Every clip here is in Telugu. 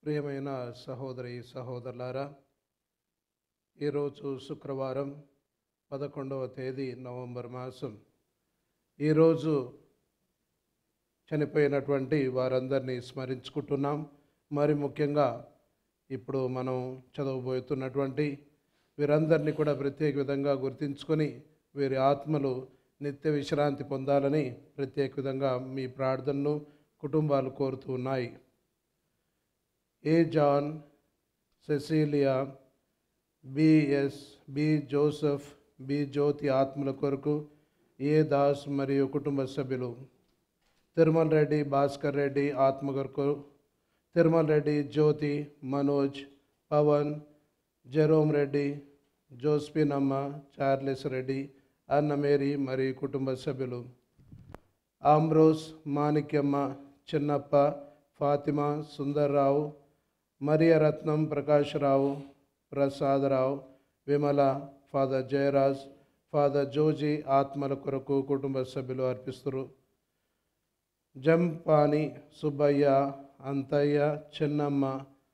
ప్రియమైన సహోదరి సహోదరులారా ఈరోజు శుక్రవారం పదకొండవ తేదీ నవంబర్ మాసం ఈరోజు చనిపోయినటువంటి వారందరినీ స్మరించుకుంటున్నాం మరి ముఖ్యంగా ఇప్పుడు మనం చదవబోతున్నటువంటి వీరందరినీ కూడా ప్రత్యేక విధంగా గుర్తించుకొని వీరి ఆత్మలు నిత్య విశ్రాంతి పొందాలని ప్రత్యేక విధంగా మీ ప్రార్థనను కుటుంబాలు కోరుతూ ఉన్నాయి A John Cecilia BS B Joseph B Jyothi ఆత్మల కొరకు ఏ దాస్ మరియు కుటుంబ సభ్యులు తిరుమల రెడ్డి భాస్కర్ రెడ్డి ఆత్మ కొరకు తిరుమల రెడ్డి జ్యోతి మనోజ్ పవన్ జెరోమ్ రెడ్డి జోస్పిన్ అమ్మ చార్లెస్ రెడ్డి అన్న మేరీ మరియు కుటుంబ సభ్యులు Ambrose Manikyamma Chinnappa Fatima Sundar Rao Mariyaratnam Prakash Rao Prasada Rao Vimala father Jayaraj father Joji ఆత్మల కొరకు కుటుంబ సభ్యులు అర్పిస్తారు జంపాని సుబ్బయ్య అంతయ్య చిన్నమ్మ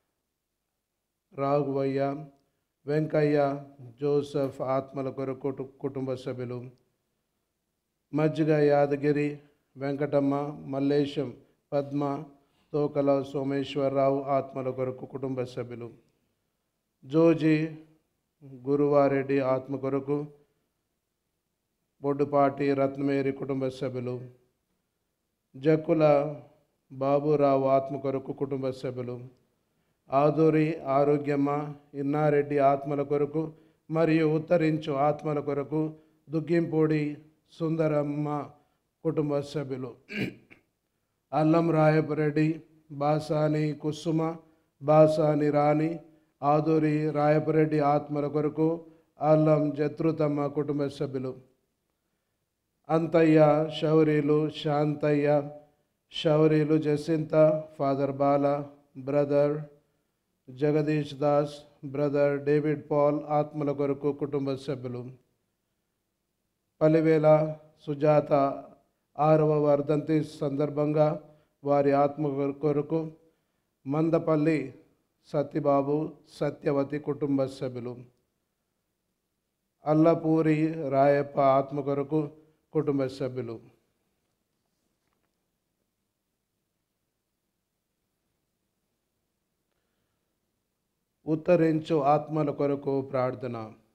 రాఘవయ్య వెంకయ్య జోసెఫ్ ఆత్మల కొరకు కుటు- కుటుంబ సభ్యులు మజ్జిగ యాదగిరి వెంకటమ్మ మల్లేశం పద్మ తోకల సోమేశ్వరరావు ఆత్మల కొరకు కుటుంబ సభ్యులు జోజి గురువారెడ్డి ఆత్మ కొరకు బొడ్డుపాటి రత్నమేరి కుటుంబ సభ్యులు జక్కుల బాబురావు ఆత్మ కొరకు కుటుంబ సభ్యులు ఆదూరి ఆరోగ్యమ్మ ఇన్నారెడ్డి ఆత్మల కొరకు మరియు ఉత్తరించు ఆత్మల కొరకు దుగ్గింపూడి సుందరమ్మ కుటుంబ సభ్యులు అల్లం రాయపరెడ్డి బాసాని కుసుమ బాసాని రాణి ఆదూరి రాయపరెడ్డి ఆత్మల కొరకు అల్లం జత్రుతమ్మ కుటుంబ సభ్యులు Antayya Shourilu Shantayya Shourilu Jacintha father Bala brother Jagadish Das brother David Paul ఆత్మల కొరకు కుటుంబ సభ్యులు పలివేల సుజాత ఆరవ వర్ధంతి సందర్భంగా వారి ఆత్మ కొరకు మందపల్లి సత్యబాబు సత్యవతి కుటుంబ సభ్యులు అల్లపూరి రాయప్ప ఆత్మ కొరకు కుటుంబ సభ్యులు ఉత్తరించు ఆత్మల కొరకు ప్రార్థన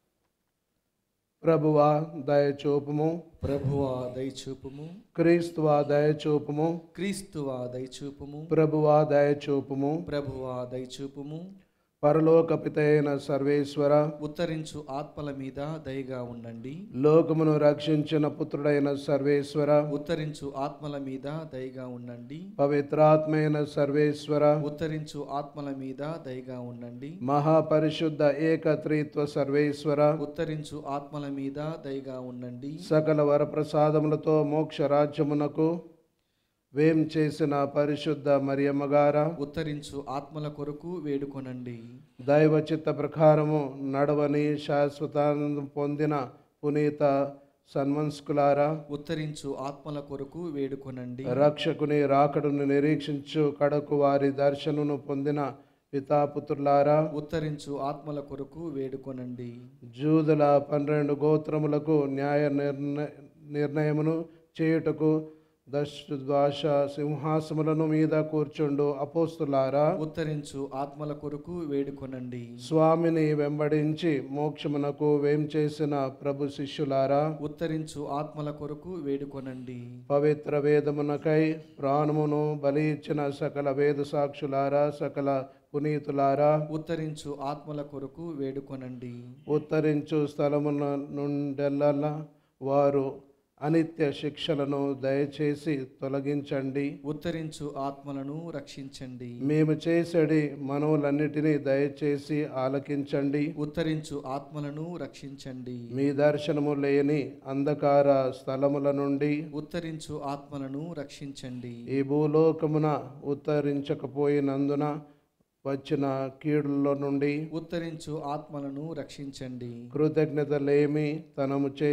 ప్రభువా దయచూపుము ప్రభువా దయచూపుము క్రీస్తువా దయచూపుము క్రీస్తువా దయచూపుము ప్రభువా దయచూపుము ప్రభువా దయచూపుము పరలోక పితైన సర్వేశ్వర ఉత్తరించు ఆత్మల మీద దయగా ఉండండి లోకమును రక్షించిన పుత్రుడైన సర్వేశ్వర ఉత్తరించు ఆత్మల మీద దయగా ఉండండి పవిత్రాత్మైన సర్వేశ్వర ఉత్తరించు ఆత్మల మీద దయగా ఉండండి మహాపరిశుద్ధ ఏకత్రిత్వ సర్వేశ్వర ఉత్తరించు ఆత్మల మీద దయగా ఉండండి సకల వరప్రసాదములతో మోక్ష రాజ్యమునకు వేం చేసిన పరిశుద్ధ మరియమ్మగార ఉత్తరించు ఆత్మల కొరకు వేడుకొనండి దైవ చిత్త ప్రకారము నడవని శాశ్వతానందం పొందిన పునీత సన్మన్స్కులారా ఉత్తరించు ఆత్మల కొరకు వేడుకొనండి రక్షకుని రాకడును నిరీక్షించు కడకు వారి దర్శనను పొందిన పితాపుత్రులారా ఉత్తరించు ఆత్మల కొరకు వేడుకొనండి జూదుల పన్నెండు గోత్రములకు న్యాయ నిర్ణయ నిర్ణయమును చేయుటకు దశ సింహాసములను మీద కూర్చుండు అపోస్తులారా ఉత్తరించు ఆత్మల కొరకు వేడుకొనండి స్వామిని వెంబడించి మోక్షమునకు వేం చేసిన ప్రభు శిష్యులారా ఉత్తరించు ఆత్మల కొరకు వేడుకొనండి పవిత్ర వేదమునకై ప్రాణమును బలి ఇచ్చిన సకల వేద సాక్షులారా సకల పునీతులారా ఉత్తరించు ఆత్మల కొరకు వేడుకొనండి ఉత్తరించు స్థలమున నుండెల్ల వారు అనిత్య శిక్షలను దయచేసి తొలగించండి ఉత్తరించు ఆత్మలను రక్షించండి మేము చేసేడి మనవులన్నిటినీ దయచేసి ఆలకించండి ఉత్తరించు ఆత్మలను రక్షించండి మీ దర్శనము లేని అంధకార స్థలముల నుండి ఉత్తరించు ఆత్మలను రక్షించండి ఈ భూలోకమున ఉత్తరించకపోయినందున వచ్చిన కీడుల నుండి ఉత్తరించు ఆత్మలను రక్షించండి కృతజ్ఞత లేమి తనముచే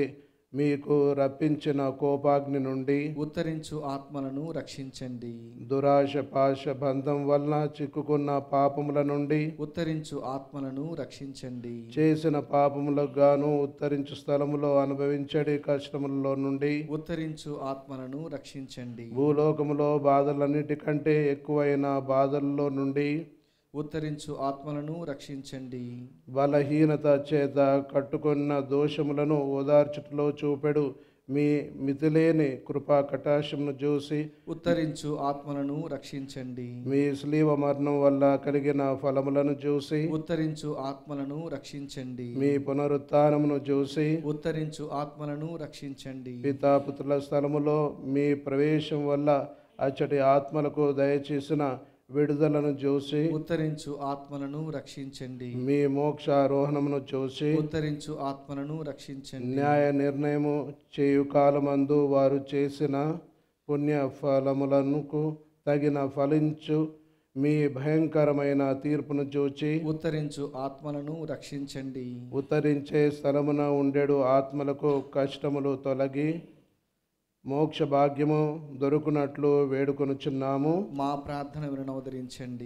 మీకు రప్పించిన కోపాగ్ని నుండి ఉత్తరించు ఆత్మలను రక్షించండి దురాశ పాశ బంధం వలన చిక్కుకున్న పాపముల నుండి ఉత్తరించు ఆత్మలను రక్షించండి చేసిన పాపములకు గాను ఉత్తరించు స్థలములో అనుభవించడి కష్టములలో నుండి ఉత్తరించు ఆత్మలను రక్షించండి భూలోకములో బాధలన్నిటికంటే ఎక్కువైన బాధల్లో నుండి ఉత్తరించు ఆత్మలను రక్షించండి బలహీనత చేత కట్టుకున్న దోషములను ఓదార్చుటలో చూపెడు మీ మితిలేని కృపా కటాక్షమును చూసి ఉత్తరించు ఆత్మలను రక్షించండి మీ స్లీవ మరణం వల్ల కలిగిన ఫలములను చూసి ఉత్తరించు ఆత్మలను రక్షించండి మీ పునరుత్నమును చూసి ఉత్తరించు ఆత్మలను రక్షించండి పితాపుత్రుల స్థలములో మీ ప్రవేశం వల్ల అచ్చటి ఆత్మలకు దయచేసిన విడుదలను చూసి ఉత్తరించు ఆత్మలను రక్షించండి మీ మోక్షారోహణమును చూసి ఉత్తరించు ఆత్మలను రక్షించండి న్యాయ నిర్ణయము చేయు కాలమందు వారు చేసిన పుణ్య ఫలములకు తగిన ఫలించు మీ భయంకరమైన తీర్పును చూచి ఉత్తరించు ఆత్మలను రక్షించండి ఉత్తరించే స్థలమున ఉండెడు ఆత్మలకు కష్టములు తొలగి మోక్ష భాగ్యము దొరుకునట్లు వేడుకొనుచున్నాము మా ప్రార్థన వినవదరించండి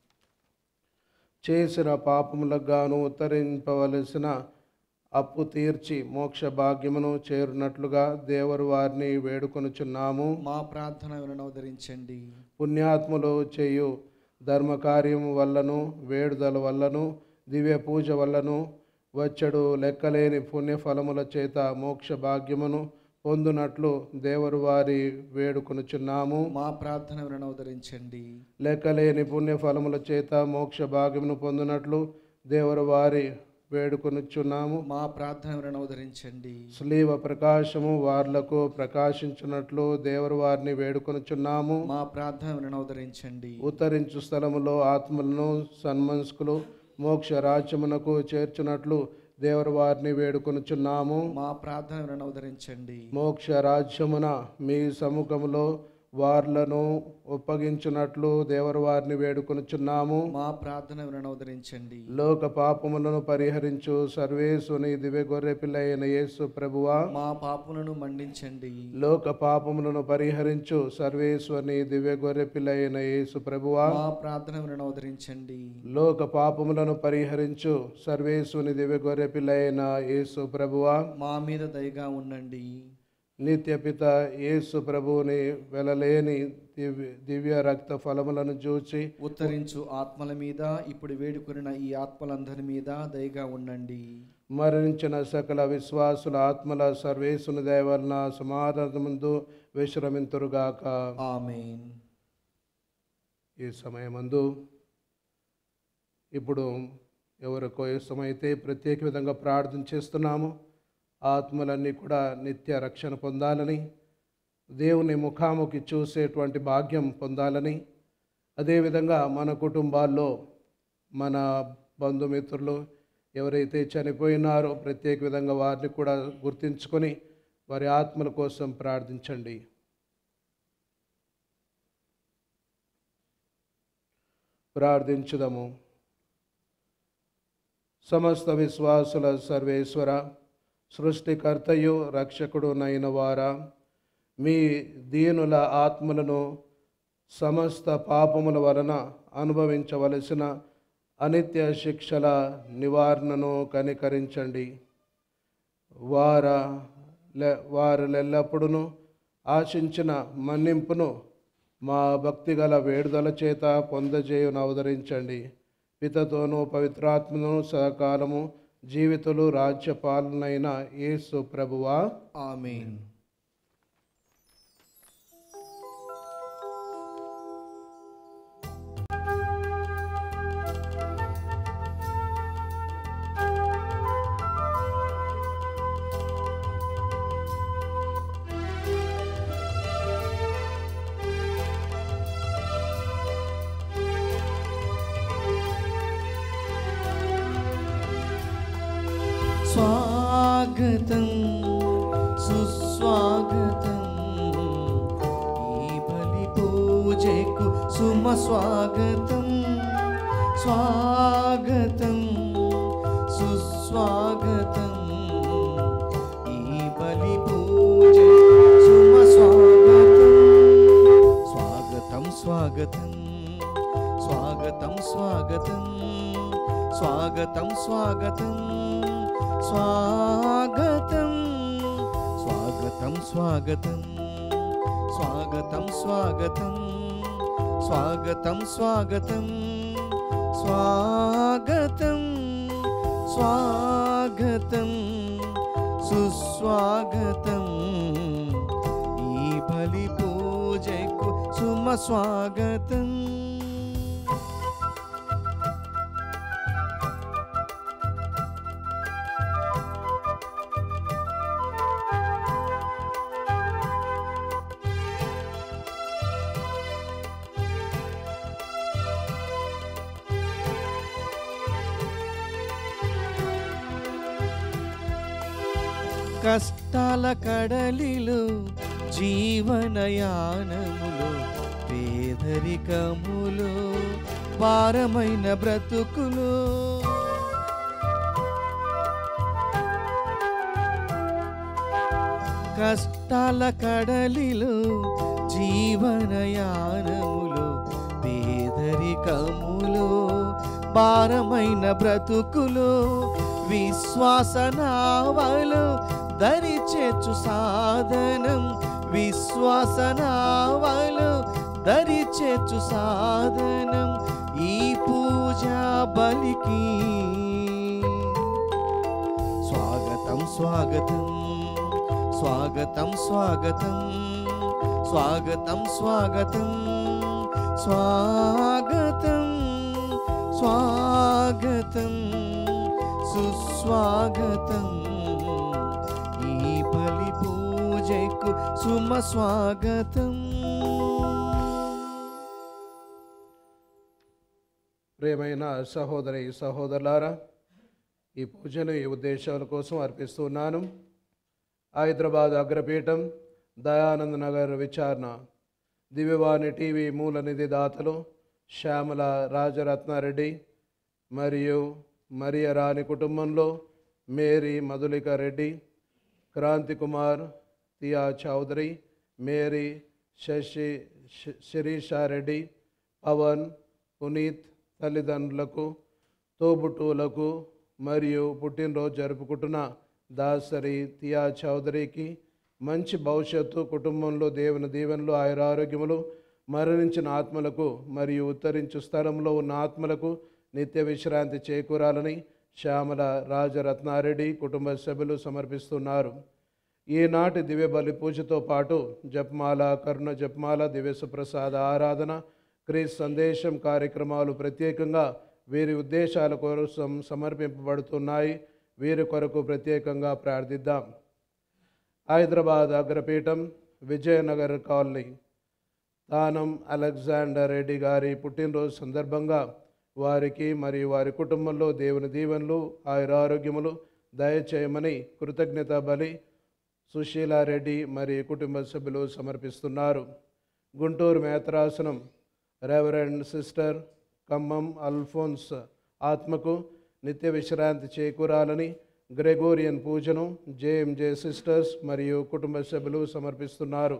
చేసిన పాపములకు గాను ఉత్తరింపవలసిన అప్పు తీర్చి మోక్ష భాగ్యమును చేరునట్లుగా దేవరు వారిని వేడుకొనుచున్నాము మా ప్రార్థన వినవదరించండి పుణ్యాత్ములు చేయు ధర్మకార్యము వల్లను వేడుదల వల్లను దివ్య పూజ వల్లను వచ్చడు లెక్కలేని పుణ్యఫలముల చేత మోక్ష భాగ్యమును పొందునట్లు దేవరు వారి వేడుకొనుచున్నాము మా ప్రార్థన వినవదరించండి లెక్కలేని పుణ్యఫలముల చేత మోక్ష భాగ్యమును పొందినట్లు దేవరు వారి వేడుకొనుచున్నాము మా ప్రార్థన వినవదరించండి స్లీవ ప్రకాశము వార్లకు ప్రకాశించినట్లు దేవరు వారిని వేడుకొనుచున్నాము మా ప్రార్థన వినవదరించండి ఉత్తరించు స్థలములో ఆత్మలను సన్మనస్కులు మోక్ష రాజ్యమునకు చేర్చునట్లు దేవరు వారిని వేడుకొనుచున్నాము మా ప్రార్థన వినవదరించండి మోక్ష రాజ్యమున మీ సముఖములో వార్లను ఒప్పగించున్నట్లు దేవరు వారిని వేడుకొనుచున్నాము మా ప్రార్థన వినవదరించండి లోక పాపములను పరిహరించు సర్వేశుని దివ్య గొర్రె పిల్ల అయిన యేసు ప్రభువా మా పాపులను మండించండి లోక పాపములను పరిహరించు సర్వేశ్వని దివ్య గొర్రె పిల్ల అయిన యేసు ప్రభువా మా ప్రార్థన వినవదరించండి లోక పాపములను పరిహరించు సర్వేశ్వని దివ్య గొర్రె పిల్ల అయిన యేసు ప్రభువా మా మీద దయగా ఉండండి నిత్యపిత యేసు ప్రభువుని వెలలేని దివ్య దివ్య రక్త ఫలములను చూచి ఉత్తరించు ఆత్మల మీద ఇప్పుడు వేడుకొనిన ఈ ఆత్మలందరి మీద దయగా ఉండండి మరణించిన సకల విశ్వాసుల ఆత్మల సర్వేశుని దయవలన సమాధానముందు విశ్రమింతురుగాక ఆమెన్ ఈ సమయమందు ఇప్పుడు ఎవరికో ఇష్టమైతే ప్రత్యేక విధంగా ప్రార్థన చేస్తున్నాము ఆత్మలన్నీ కూడా నిత్య రక్షణ పొందాలని దేవుని ముఖాముఖి చూసేటువంటి భాగ్యం పొందాలని అదేవిధంగా మన కుటుంబాల్లో మన బంధుమిత్రులు ఎవరైతే చనిపోయినారో ప్రత్యేక విధంగా వారిని కూడా గుర్తించుకొని వారి ఆత్మల కోసం ప్రార్థించండి ప్రార్థించుదము సమస్త విశ్వాసుల సర్వేశ్వర సృష్టికర్తయు రక్షకుడు నైన వారా మీ దీనుల ఆత్మలను సమస్త పాపముల వలన అనుభవించవలసిన అనిత్య శిక్షల నివారణను కనికరించండి వార లె- వారులెల్లప్పుడూ ఆశించిన మన్నింపును మా భక్తిగల వేడుదల చేత పొందజేయును అవతరించండి పితతోనూ పవిత్రాత్మను సహకాలము జీవితులు రాజ్యపాలనైన యేసు ప్రభువా ఆమెన్ స్వాగతం సుస్వాగతం ఈ బలి పూజకు సుమ స్వాగతం స్వాగతం సుస్వాగతం ఈ బలి సుమ స్వాగతం స్వాగతం స్వాగతం స్వాగతం స్వాగతం స్వాగతం స్వాగతం స్వాగతం స్వాగతం స్వాగతం స్వాగతం స్వాగతం స్వాగతం స్వాగతం స్వాగతం సుస్వాగతం ఈ బలి పూజకు సుమ స్వాగతం కష్టాల కడలిలో జీవనయానములో పేదరికములో భారమైన బ్రతుకులో కష్టాల కడలిలో జీవనయానములో పేదరికములో భారమైన బ్రతుకులో విశ్వాస నావలు దరిచేచు సాధనం విశ్వాస నావలు దరిచేచు సాధనం ఈ పూజా బలికి స్వాగతం స్వాగతం స్వాగతం స్వాగతం స్వాగతం స్వాగతం స్వాగతం స్వాగతం సుస్వాగతం ఈ బలి పూజకు సుమ స్వాగతం ప్రియమైన సహోదరి సహోదరులారా ఈ పూజను ఈ ఉద్దేశాల కోసం అర్పిస్తున్నాను హైదరాబాద్ అగ్రపీఠం దయానంద్ నగర్ విచారణ దివ్యవాణి టీవీ మూల నిధి దాతలు శ్యామల రాజరత్నారెడ్డి మరియు మరియ రాణి కుటుంబంలో మేరీ మధులిక రెడ్డి క్రాంతి కుమార్ తియా చౌదరి మేరీ శశి శ- శిరీషారెడ్డి పవన్ పునీత్ తల్లిదండ్రులకు తోబుట్టువులకు మరియు పుట్టినరోజు జరుపుకుంటున్న దాసరి తియా చౌదరికి మంచి భవిష్యత్తు కుటుంబంలో దేవుని దీవెనలు ఆయురారోగ్యములు మరణించిన ఆత్మలకు మరియు ఉత్తరించు స్థలంలో ఉన్న ఆత్మలకు నిత్య విశ్రాంతి చేకూరాలని శ్యామల రాజరత్నారెడ్డి కుటుంబ సభ్యులు సమర్పిస్తున్నారు ఈనాటి దివ్య బలి పూజతో పాటు జపమాల కరుణ జపమాల దివ్య సుప్రసాద ఆరాధన క్రీస్ సందేశం కార్యక్రమాలు ప్రత్యేకంగా వీరి ఉద్దేశాల కోసం సమర్పింపబడుతున్నాయి వీరి కొరకు ప్రత్యేకంగా ప్రార్థిద్దాం హైదరాబాద్ అగ్రపీఠం విజయనగర్ కాలనీ తానం అలెగ్జాండర్ రెడ్డి గారి పుట్టినరోజు సందర్భంగా వారికి మరియు వారి కుటుంబంలో దేవుని దీవెనలు ఆయురారోగ్యములు దయచేయమని కృతజ్ఞత బలి సుశీలారెడ్డి మరియు కుటుంబ సభ్యులు సమర్పిస్తున్నారు గుంటూరు మేతరాసనం రెవరెండ్ సిస్టర్ ఖమ్మం అల్ఫోన్స్ ఆత్మకు నిత్య విశ్రాంతి చేకూరాలని గ్రెగోరియన్ పూజను జేఎంజే సిస్టర్స్ మరియు కుటుంబ సభ్యులు సమర్పిస్తున్నారు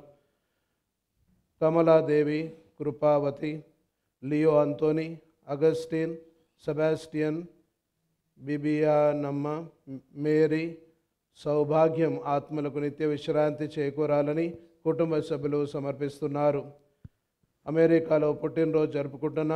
Kamala Devi Krupavathi Leo Anthony Augustine Sebastian Bibianamma Mary Soubhagyam ఆత్మలకు నిత్య విశ్రాంతి చేకూరాలని కుటుంబ సభ్యులు సమర్పిస్తున్నారు అమెరికాలో పుట్టినరోజు జరుపుకుంటున్న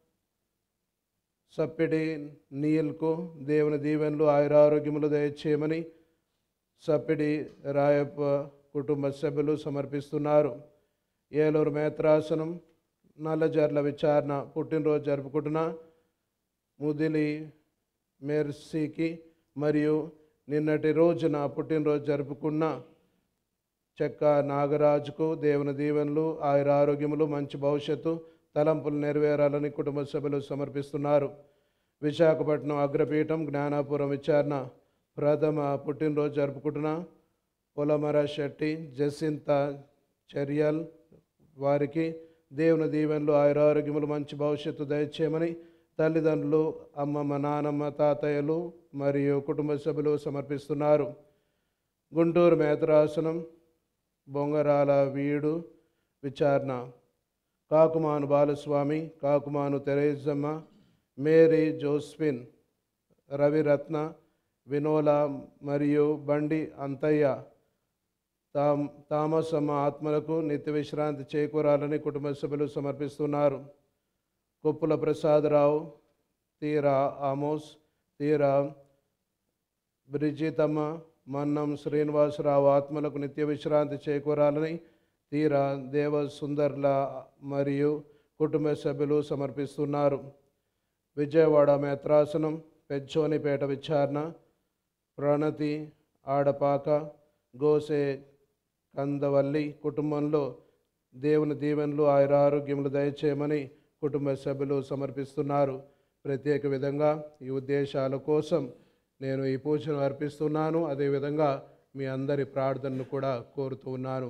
సప్పిడి నీల్కు దేవుని దీవెనలు ఆయురారోగ్యములు దయచేయమని సప్పిడి రాయప్ప కుటుంబ సభ్యులు సమర్పిస్తున్నారు ఏలూరు మేత్రాసనం నల్లజర్ల విచారణ పుట్టినరోజు జరుపుకుంటున్న ముదిలి మెర్సీకి మరియు నిన్నటి రోజున పుట్టినరోజు జరుపుకున్న చెక్క నాగరాజుకు దేవుని దీవెనలు ఆయుర ఆరోగ్యములు మంచి భవిష్యత్తు తలంపులు నెరవేరాలని కుటుంబ సభ్యులు సమర్పిస్తున్నారు విశాఖపట్నం అగ్రపీఠం జ్ఞానాపురం విచారణ ప్రథమ పుట్టినరోజు జరుపుకుంటున్న పొలమర శెట్టి జసింత చర్యల్ వారికి దేవుని దీవెనలు ఆయురారోగ్యములు మంచి భవిష్యత్తు దయచేయమని తల్లిదండ్రులు అమ్మమ్మ నానమ్మ తాతయ్యలు మరియు కుటుంబ సభ్యులు సమర్పిస్తున్నారు గుంటూరు మేతరాసనం బొంగరాల వీడు విచారణ కాకుమాను బాలస్వామి కాకుమాను తెరేజమ్మ మేరీ జోస్పిన్ రవిరత్న వినోల మరియు బండి అంతయ్య తామ్ తామసమ్మ ఆత్మలకు నిత్య విశ్రాంతి చేకూరాలని కుటుంబ సభ్యులు సమర్పిస్తున్నారు కొప్పుల ప్రసాదరావు తీరా ఆమోస్ తీరా బ్రిజితమ్మ మన్నం శ్రీనివాసరావు ఆత్మలకు నిత్య విశ్రాంతి చేకూరాలని తీరా దేవ సుందర్ల మరియు కుటుంబ సభ్యులు సమర్పిస్తున్నారు విజయవాడ మేత్రాసనం పెచ్చోనిపేట విచారణ ప్రణతి ఆడపాక గోసే కందవల్లి కుటుంబంలో దేవుని దీవెనలు ఆయన ఆరోగ్యములు దయచేయమని కుటుంబ సభ్యులు సమర్పిస్తున్నారు ప్రత్యేక విధంగా ఈ ఉద్దేశాల కోసం నేను ఈ పూజను అర్పిస్తున్నాను అదేవిధంగా మీ అందరి ప్రార్థనను కూడా కోరుతూ ఉన్నాను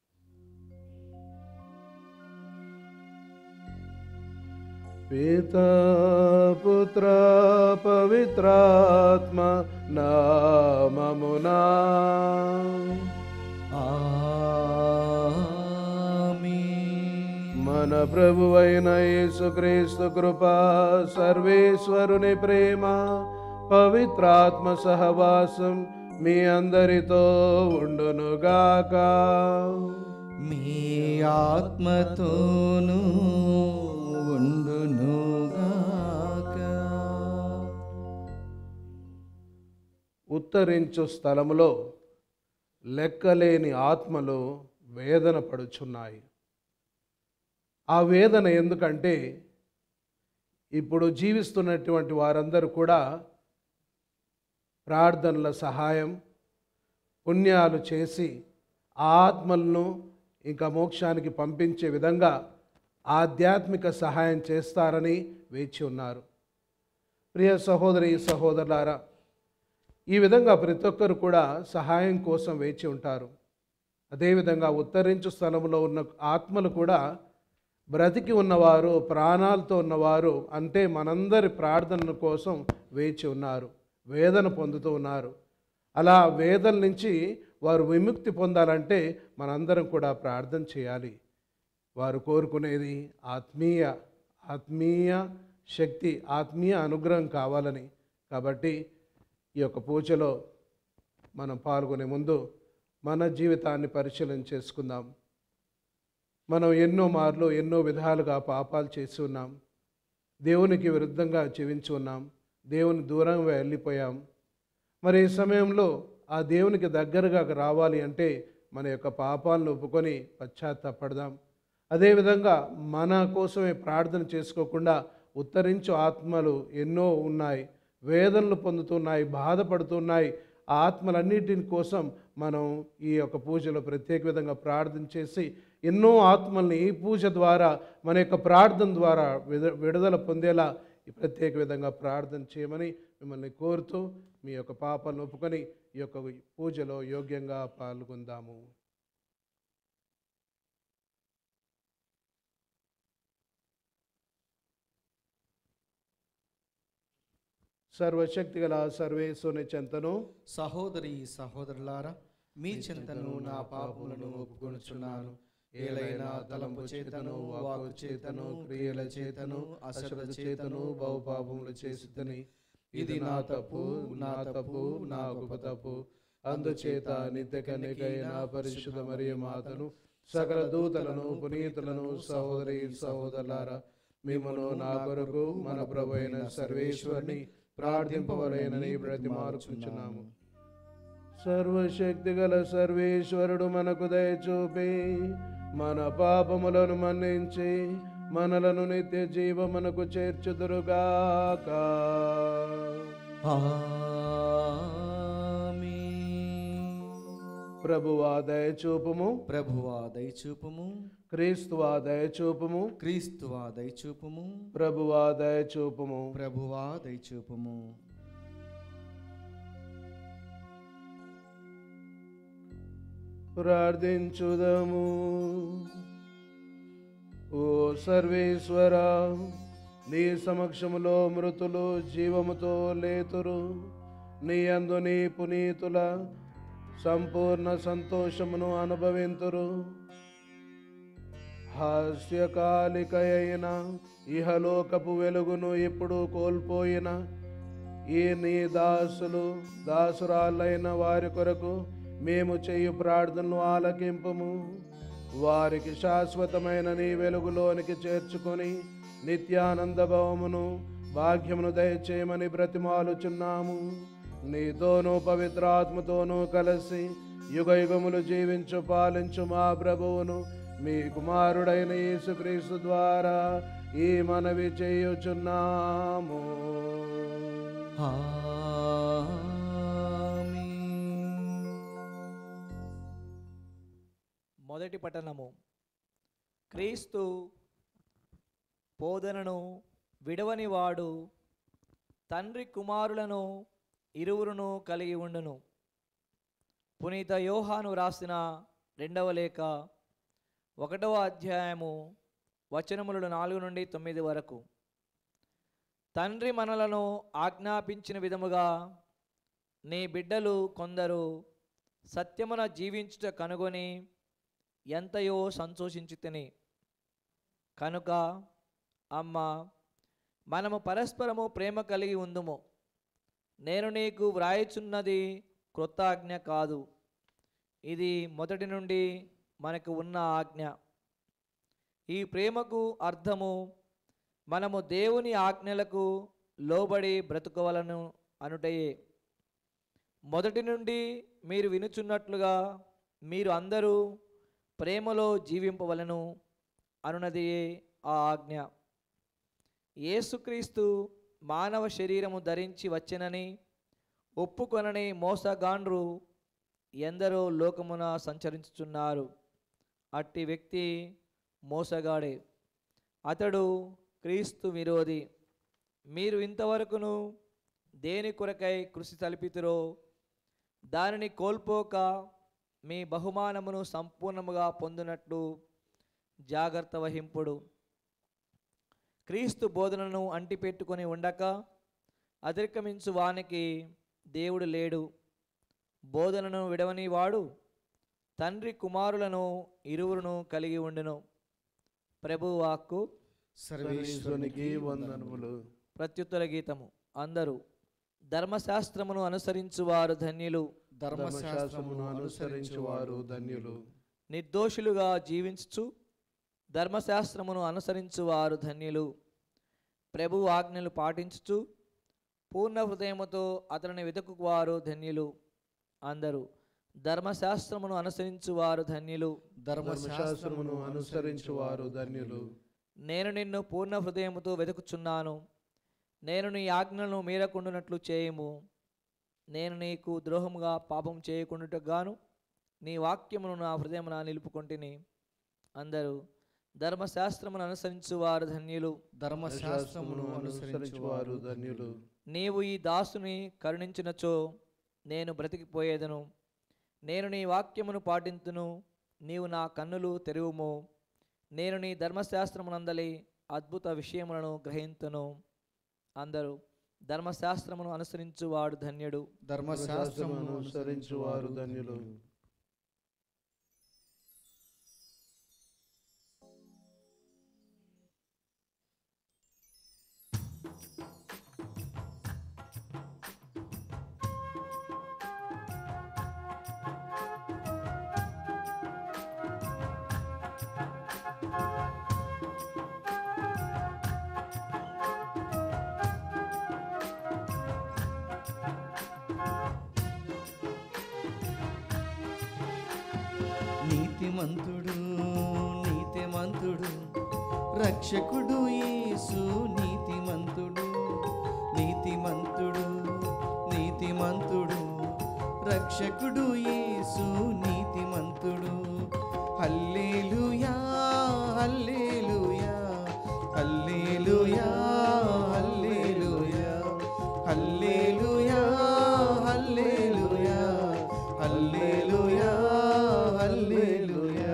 పితా పుత్ర పవిత్రాత్మ నామమునా ఆమేన్. మన ప్రభువైన యేసుక్రీస్తు కృప సర్వేశ్వరుని ప్రేమ పవిత్రాత్మ సహవాసం మీ అందరితో ఉండునుగాక మీ ఆత్మతోనూ ఉండునుగాక ఉత్తరించు స్థలములో లెక్కలేని ఆత్మలు వేదన పడుచున్నాయి ఆ వేదన ఎందుకంటే ఇప్పుడు జీవిస్తున్నటువంటి వారందరూ కూడా ప్రార్థనల సహాయం పుణ్యాలు చేసి ఆ ఆత్మలను ఇంకా మోక్షానికి పంపించే విధంగా ఆధ్యాత్మిక సహాయం చేస్తారని వేచి ఉన్నారు ప్రియ సహోదరి సహోదరులారా ఈ విధంగా ప్రతి ఒక్కరు కూడా సహాయం కోసం వేచి ఉంటారు అదేవిధంగా ఉత్తరించు స్థలంలో ఉన్న ఆత్మలు కూడా బ్రతికి ఉన్నవారు ప్రాణాలతో ఉన్నవారు అంటే మనందరి ప్రార్థనల కోసం వేచి ఉన్నారు వేదన పొందుతూ ఉన్నారు అలా వేదన నుంచి వారు విముక్తి పొందాలంటే మనందరం కూడా ప్రార్థన చేయాలి వారు కోరుకునేది ఆత్మీయ ఆత్మీయ శక్తి ఆత్మీయ అనుగ్రహం కావాలని కాబట్టి ఈ యొక్క పూజలో మనం పాల్గొనే ముందు మన జీవితాన్ని పరిశీలన చేసుకుందాం మనం ఎన్నో మార్లు ఎన్నో విధాలుగా పాపాలు చేసి ఉన్నాం దేవునికి విరుద్ధంగా జీవించి ఉన్నాం దేవుని దూరంగా వెళ్ళిపోయాం మరి ఈ సమయంలో ఆ దేవునికి దగ్గరగా రావాలి అంటే మన యొక్క పాపాలను ఒప్పుకొని పశ్చాత్తాపడదాం అదేవిధంగా మన కోసమే ప్రార్థన చేసుకోకుండా ఉత్తరించు ఆత్మలు ఎన్నో ఉన్నాయి వేదనలు పొందుతున్నాయి బాధపడుతున్నాయి ఆ ఆత్మలన్నిటిని కోసం మనం ఈ యొక్క పూజలో ప్రత్యేక విధంగా ప్రార్థన చేసి ఎన్నో ఆత్మల్ని ఈ పూజ ద్వారా మన యొక్క ప్రార్థన ద్వారా విద- విడుదల పొందేలా ఈ ప్రత్యేక విధంగా ప్రార్థన చేయమని మిమ్మల్ని కోరుతూ మీ యొక్క పాపాలను ఒప్పుకొని ఈ యొక్క పూజలో యోగ్యంగా పాల్గొందాము సర్వశక్తి గల సర్వేశ్వరుని చెంతను సహోదరి సహోదరులారా మీ చింతను నా పాపములను ఒప్పుకొనుచున్నాను ఏలైనా తలంపు చేతను వాకు చేతను క్రియల చేతను అశ్రద్ధ చేతను బహుపాపములు చేసితని ఇది నా తప్పు నా తప్పు నా గొప్ప తప్పు అందుచేత నిత్య కన్యకైన పరిశుద్ధ మరియు మాతను సకల దూతలను పునీతులను సహోదరి సహోదరులారా మిమ్మను నా కొరకు మన ప్రభు అయిన సర్వేశ్వరుని ప్రార్థింపవలేనని బ్రతిమారుచున్నాము సర్వశక్తి గల సర్వేశ్వరుడు మనకు దయచూపి మన పాపములను మన్నించి మనలను నిత్య జీవమునకు చేర్చుదురుగాక ప్రభువా దయచూపుము ప్రభువా దయచూపుము క్రీస్తువా దయచూపుము క్రీస్తువా దయచూపుము ప్రభువా దయచూపుము ప్రభువా దయచూపుము ప్రార్థించుదము ఓ సర్వేశ్వర నీ సమక్షములో మృతులు జీవముతో లేతురు నీ అందు నీ పునీతుల సంపూర్ణ సంతోషమును అనుభవింతురు హాస్యకాలిక అయిన ఇహలోకపు వెలుగును ఇప్పుడు కోల్పోయిన ఈ నీ దాసులు దాసురాలైన వారి కొరకు మేము చేయు ప్రార్థనలు ఆలకింపము వారికి శాశ్వతమైన నీ వెలుగులోనికి చేర్చుకొని నిత్యానంద భవమును భాగ్యమును దయచేయమని బ్రతిమాలుచున్నాము నీతోనూ పవిత్రాత్మతోనూ కలిసి యుగ యుగములు జీవించు పాలించు మా ప్రభువును మీ కుమారుడైన యేసుక్రీస్తు ద్వారా ఈ మనవి చేయుచున్నాము మొదటి పట్టణము క్రీస్తు బోధనను విడవని వాడు తండ్రి కుమారులను ఇరువురును కలిగి ఉండును పునీత యోహాను రాసిన రెండవ లేఖ ఒకటవ అధ్యాయము వచనములు నాలుగు నుండి తొమ్మిది వరకు తండ్రి మనలను ఆజ్ఞాపించిన విధముగా నీ బిడ్డలు కొందరు సత్యమున జీవించుట కనుగొని ఎంతయో సంతోషించి తిని కనుక అమ్మ మనము పరస్పరము ప్రేమ కలిగి ఉందుము నేను నీకు వ్రాయిచున్నది క్రొత్త ఆజ్ఞ కాదు ఇది మొదటి నుండి మనకు ఉన్న ఆజ్ఞ ఈ ప్రేమకు అర్థము మనము దేవుని ఆజ్ఞలకు లోబడి బ్రతుకోవలను అనుటయే మొదటి నుండి మీరు వినుచున్నట్లుగా మీరు అందరూ ప్రేమలో జీవింపవలను అనునదియే ఆ ఆజ్ఞ యేసుక్రీస్తు మానవ శరీరము ధరించి వచ్చెనని ఒప్పుకొనని మోసగాండ్రు ఎందరో లోకమున సంచరించుచున్నారు అట్టి వ్యక్తి మోసగాడే అతడు క్రీస్తు విరోధి మీరు ఇంతవరకును దేని కొరకై కృషి తలిపితురో దానిని కోల్పోక మీ బహుమానమును సంపూర్ణముగా పొందినట్లు జాగ్రత్త వహింపుడు క్రీస్తు బోధనను అంటిపెట్టుకొని ఉండక అతిక్రమించు వానికి దేవుడు లేడు బోధనను విడవని వాడు తండ్రి కుమారులను ఇరువురును కలిగి ఉండును ప్రభు వాక్కు సర్వేశ్వరునికి వందనములు ప్రత్యుత్తర గీతము అందరూ ధర్మశాస్త్రమును అనుసరించువారు ధన్యులు ధర్మశాస్త్రమును అనుసరించు వారు ధన్యులు నిర్దోషులుగా జీవించుచు ధర్మశాస్త్రమును అనుసరించువారు ధన్యులు ప్రభు ఆజ్ఞలు పాటించుచు పూర్ణ హృదయముతో అతనిని వెతుకువారు ధన్యులు అందరూ ధర్మశాస్త్రమును అనుసరించువారు ధన్యులు ధర్మశాస్త్రమును అనుసరించు వారు ధన్యులు నేను నిన్ను పూర్ణ హృదయముతో వెతుకుచున్నాను నేను నీ ఆజ్ఞలను మీరకుండునట్లు చేయుము నేను నీకు ద్రోహముగా పాపం చేయకుండాటకు గాను నీ వాక్యమును నా హృదయమున నిలుపుకొంటిని అందరూ ధర్మశాస్త్రమును అనుసరించువారు ధన్యులు ధర్మశాస్త్రమును అనుసరించు వారు ధన్యులు నీవు ఈ దాసుని కరుణించినచో నేను బ్రతికిపోయేదను నేను నీ వాక్యమును పాటింతును నీవు నా కన్నులు తెరువుము నేను నీ ధర్మశాస్త్రమునందలి అద్భుత విషయములను గ్రహింతును అందరూ ధర్మశాస్త్రమును అనుసరించువాడు ధన్యుడు ధర్మశాస్త్రమును అనుసరించు వారు ధన్యులు నీతిమంతుడు నీతిమంతుడు రక్షకుడు యేసు నీతిమంతుడు నీతిమంతుడు నీతిమంతుడు రక్షకుడు యేసు నీతిమంతుడు హల్లెలూయా హల్లెలూయా హల్లెలూయా హల్లెలూయా హల్లెలూయా హల్లెలూయా హల్లెలూయా హల్లెలూయా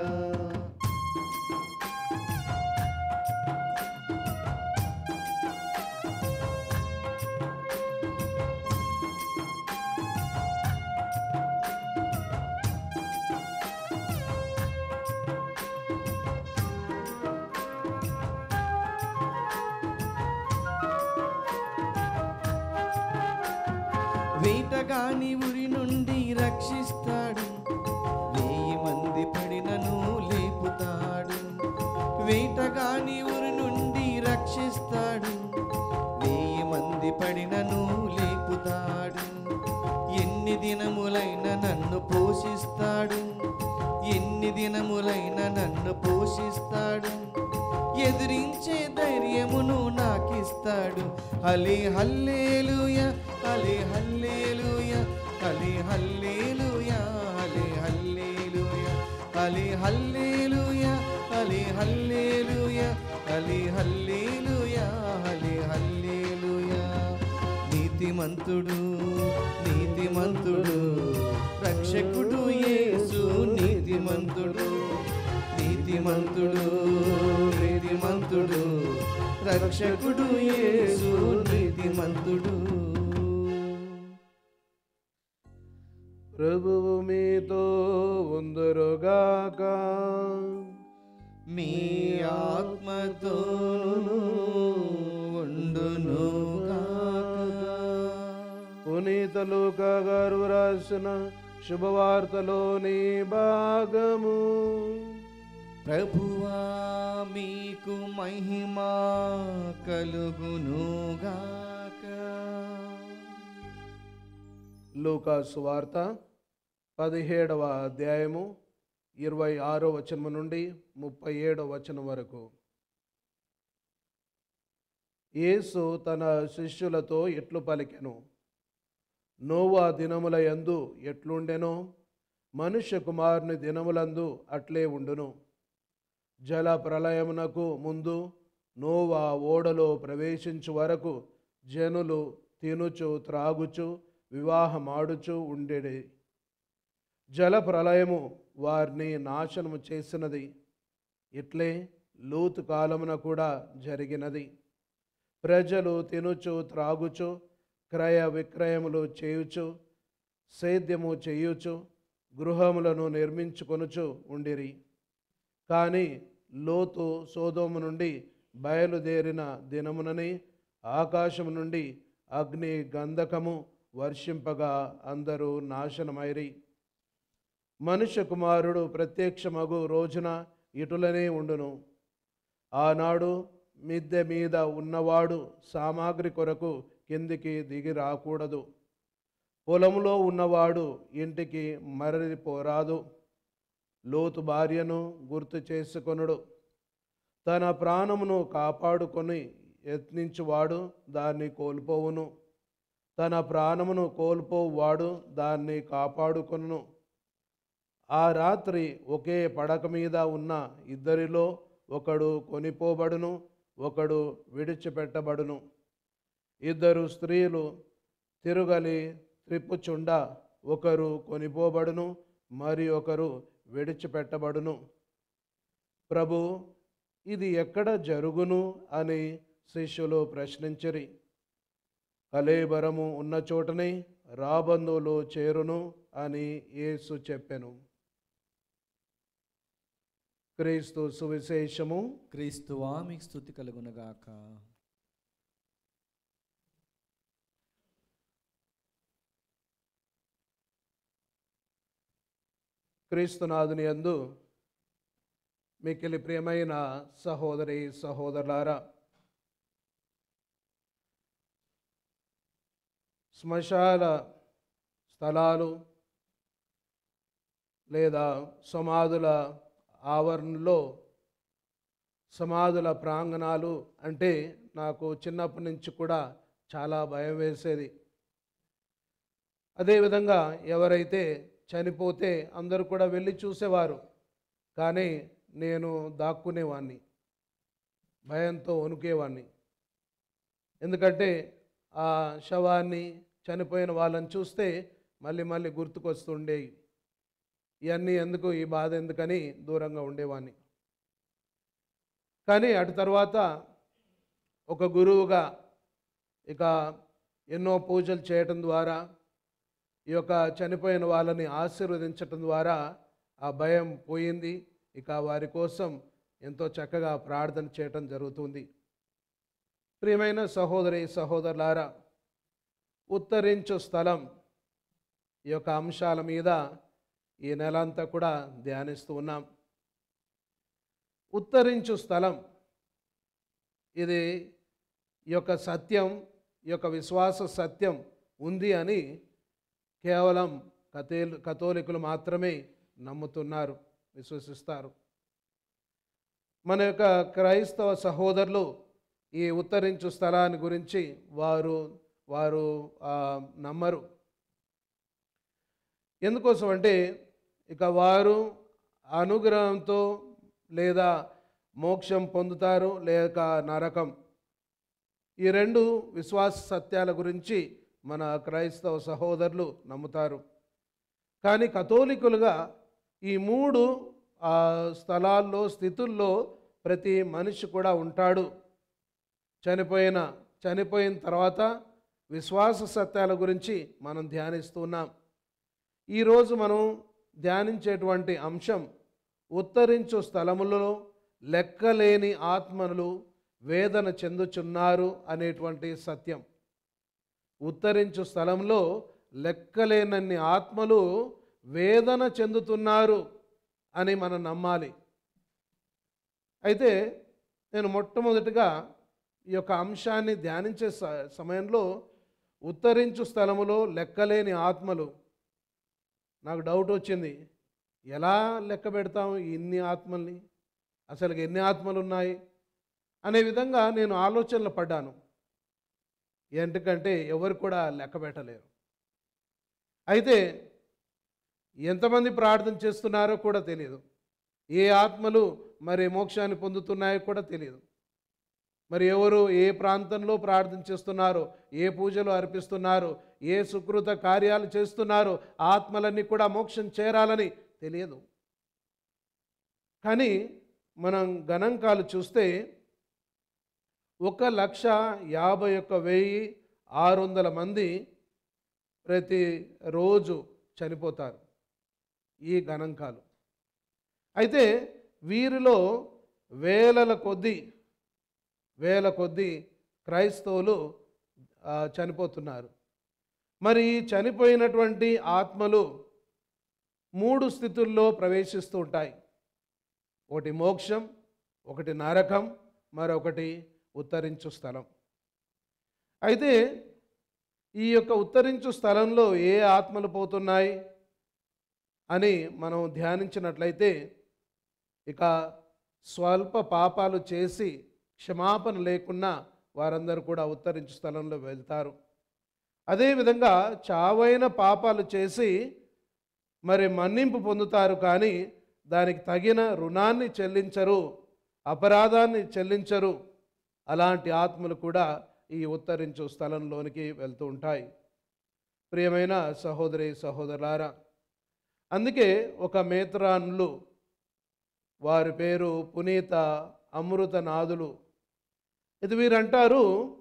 వేటగాని ఉరి నుండి రక్షిస్తాడు వెయ్యి మంది పడినను లేపుతాడు వేటగాని ఉరి నుండి రక్షిస్తాడు వెయ్యి మంది పడినను లేపుతాడు ఎన్ని దినములైన నన్ను పోషిస్తాడు ఎన్ని దినములైన నన్ను పోషిస్తాడు ఎదిరించే ధైర్యమును నాకిస్తాడు హలి హల్లేలుయ హలి హల్లేలుయ హలి హల్లేలుయ హలి హల్లేలుయ హలి హల్లేలుయ హలి హల్లేలుయ హలి హల్లేలుయ హలి హల్లేలుయ నీతిమంతుడు నీతిమంతుడు రక్షకుడు యేసు నీతిమంతుడు నీతిమంతుడు నీతిమంతుడు రక్షకుడు యేసు నీతిమంతుడు ప్రభువు మీతో ఉందరుగాక మీ ఆత్మతోను ఉండునుగాక పునీత లూకా గారు రాసిన శుభవార్తలోని భాగము ప్రభువా మీకు మహిమా కలుగునుగాక లూకా సువార్త పదిహేడవ అధ్యాయము ఇరవై ఆరో వచనం నుండి ముప్పై ఏడో వచనం వరకు యేసు తన శిష్యులతో ఎట్లు పలికెను నోవా దినముల యందు ఎట్లుండెనో మనుష్య కుమారుని దినములందు అట్లే ఉండును జల ప్రళయమునకు ముందు నోవా ఓడలో ప్రవేశించు వరకు జనులు తినుచు త్రాగుచు వివాహమాడుచు ఉండేది జల ప్రళయము వారిని నాశనము చేసినది ఇట్లే లూతు కాలమున కూడా జరిగినది ప్రజలు తినుచు త్రాగుచు క్రయ విక్రయములు చేయుచు సేద్యము చేయుచు గృహములను నిర్మించుకొనుచు ఉండిరి కానీ లోతు సోదోము నుండి బయలుదేరిన దినమునని ఆకాశము నుండి అగ్ని గంధకము వర్షింపగా అందరూ నాశనమైరి మనుష్య కుమారుడు ప్రత్యక్షమగు రోజున ఇటులనే ఉండును ఆనాడు మిద్దె మీద ఉన్నవాడు సామాగ్రి కొరకు కిందికి దిగి రాకూడదు పొలంలో ఉన్నవాడు ఇంటికి మరలిపోరాదు లోతు భార్యను గుర్తు చేసుకొనుడు తన ప్రాణమును కాపాడుకొని యత్నించువాడు దాన్ని కోల్పోవును తన ప్రాణమును కోల్పోవాడు దాన్ని కాపాడుకొనును ఆ రాత్రి ఒకే పడక మీద ఉన్న ఇద్దరిలో ఒకడు కొనిపోబడును ఒకడు విడిచిపెట్టబడును ఇద్దరు స్త్రీలు తిరుగలి త్రిప్పుచుండ ఒకరు కొనిపోబడును మరి ఒకరు విడిచిపెట్టబడును ప్రభు ఇది ఎక్కడ జరుగును అని శిష్యులు ప్రశ్నించిరి కలేబరము ఉన్న చోటనే రాబందులు చేరును అని యేసు చెప్పెను క్రీస్తు సువిశేషము క్రీస్తువా మీకు స్థుతి కలుగునగాక క్రీస్తునాథుని యందు మిక్కిలి ప్రియమైన సహోదరి సహోదరులారా శ్మశాన స్థలాలు లేదా సమాధుల ఆవరణలో సమాధుల ప్రాంగణాలు అంటే నాకు చిన్నప్పటి నుంచి కూడా చాలా భయం వేసేది అదేవిధంగా ఎవరైతే చనిపోతే అందరూ కూడా వెళ్ళి చూసేవారు కానీ నేను దాక్కునేవాడిని భయంతో వణుకేవాడిని ఎందుకంటే ఆ శవాన్ని చనిపోయిన వాళ్ళని చూస్తే మళ్ళీ మళ్ళీ గుర్తుకొస్తుండేవి ఇవన్నీ ఎందుకు ఈ బాధ ఎందుకని దూరంగా ఉండేవాడిని కానీ అటు తర్వాత ఒక గురువుగా ఇక ఎన్నో పూజలు చేయటం ద్వారా ఈ యొక్క చనిపోయిన వాళ్ళని ఆశీర్వదించటం ద్వారా ఆ భయం పోయింది ఇక వారి కోసం ఎంతో చక్కగా ప్రార్థన చేయటం జరుగుతుంది ప్రియమైన సహోదరి సహోదరులారా ఉత్తరించు స్థలం ఈ యొక్క అంశాల మీద ఈ నెల అంతా కూడా ధ్యానిస్తూ ఉన్నాం ఉత్తరించు స్థలం ఇది ఈ యొక్క సత్యం ఈ యొక్క విశ్వాస సత్యం ఉంది అని కేవలం కథేలు కథోలికులు మాత్రమే నమ్ముతున్నారు విశ్వసిస్తారు మన యొక్క క్రైస్తవ సహోదరులు ఈ ఉత్తరించు స్థలాన్ని గురించి వారు వారు ఆ, నమ్మరు ఎందుకోసం అంటే ఇక వారు అనుగ్రహంతో లేదా మోక్షం పొందుతారు లేక నరకం ఈ రెండు విశ్వాస సత్యాల గురించి మన క్రైస్తవ సహోదరులు నమ్ముతారు కానీ కథోలికులుగా ఈ మూడు ఆ, స్థలాల్లో స్థితుల్లో ప్రతి మనిషి కూడా ఉంటాడు చనిపోయిన చనిపోయిన తర్వాత విశ్వాస సత్యాల గురించి మనం ధ్యానిస్తున్నాం ఈరోజు మనం ధ్యానించేటువంటి అంశం ఉత్తరించు స్థలములలో లెక్కలేని ఆత్మలు వేదన చెందుచున్నారు అనేటువంటి సత్యం ఉత్తరించు స్థలంలో లెక్కలేనన్ని ఆత్మలు వేదన చెందుతున్నారు అని మనం నమ్మాలి అయితే నేను మొట్టమొదటిగా ఈ యొక్క అంశాన్ని ధ్యానించే స- సమయంలో ఉత్తరించు స్థలములో లెక్కలేని ఆత్మలు నాకు డౌట్ వచ్చింది ఎలా లెక్క పెడతాం ఇన్ని ఆత్మల్ని అసలు ఎన్ని ఆత్మలు ఉన్నాయి అనే విధంగా నేను ఆలోచనలు పడ్డాను ఎందుకంటే ఎవరు కూడా లెక్క పెట్టలేరు అయితే ఎంతమంది ప్రార్థన చేస్తున్నారో కూడా తెలియదు ఏ ఆత్మలు మరి మోక్షాన్ని పొందుతున్నాయో కూడా తెలియదు మరి ఎవరు ఏ ప్రాంతంలో ప్రార్థన చేస్తున్నారో ఏ పూజలు అర్పిస్తున్నారో ఏ సుకృత కార్యాలు చేస్తున్నారో ఆ ఆత్మలన్నీ కూడా మోక్షం చేరాలని తెలియదు కానీ మనం గణాంకాలు చూస్తే ఒక లక్ష యాభై ఒక్క వెయ్యి ఆరు వందల మంది ప్రతి రోజు చనిపోతారు ఈ గణాంకాలు అయితే వీరిలో వేలల కొద్దీ వేల కొద్దీ క్రైస్తవులు ఆ, చనిపోతున్నారు మరి ఈ చనిపోయినటువంటి ఆత్మలు మూడు స్థితుల్లో ప్రవేశిస్తూ ఉంటాయి ఒకటి మోక్షం ఒకటి నరకం మరొకటి ఉత్తరించు స్థలం అయితే ఈ యొక్క ఉత్తరించు స్థలంలో ఏ ఆత్మలు పోతున్నాయి అని మనం ధ్యానించినట్లయితే ఇక స్వల్ప పాపాలు చేసి క్షమాపణ లేకున్నా వారందరూ కూడా ఉత్తరించు స్థలంలో వెళ్తారు అదేవిధంగా చావైన పాపాలు చేసి మరి మన్నింపు పొందుతారు కానీ దానికి తగిన రుణాన్ని చెల్లించరు అపరాధాన్ని చెల్లించరు అలాంటి ఆత్మలు కూడా ఈ ఉత్తరించు స్థలంలోనికి వెళ్తూ ఉంటాయి ప్రియమైన సహోదరి సహోదరులారా అందుకే ఒక మేత్రాన్లు వారి పేరు పునీత అమృతనాథులు ఇది వీరంటారు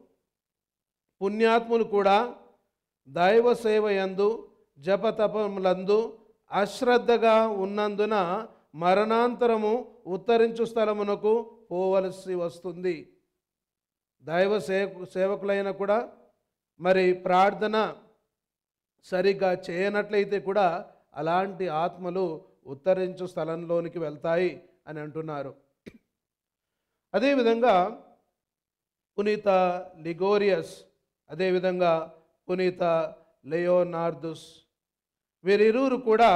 పుణ్యాత్ములు కూడా దైవ సేవ యందు జపతపములందు అశ్రద్ధగా ఉన్నందున మరణాంతరము ఉత్తరించు స్థలమునకు పోవలసి వస్తుంది దైవ సేవ సేవకులైన కూడా మరి ప్రార్థన సరిగ్గా చేయనట్లయితే కూడా అలాంటి ఆత్మలు ఉత్తరించు స్థలంలోనికి వెళ్తాయి అని అంటున్నారు అదేవిధంగా పునీత లిగోరియస్ అదేవిధంగా పునీత లెయోనార్దుస్ వీరిరువురు కూడా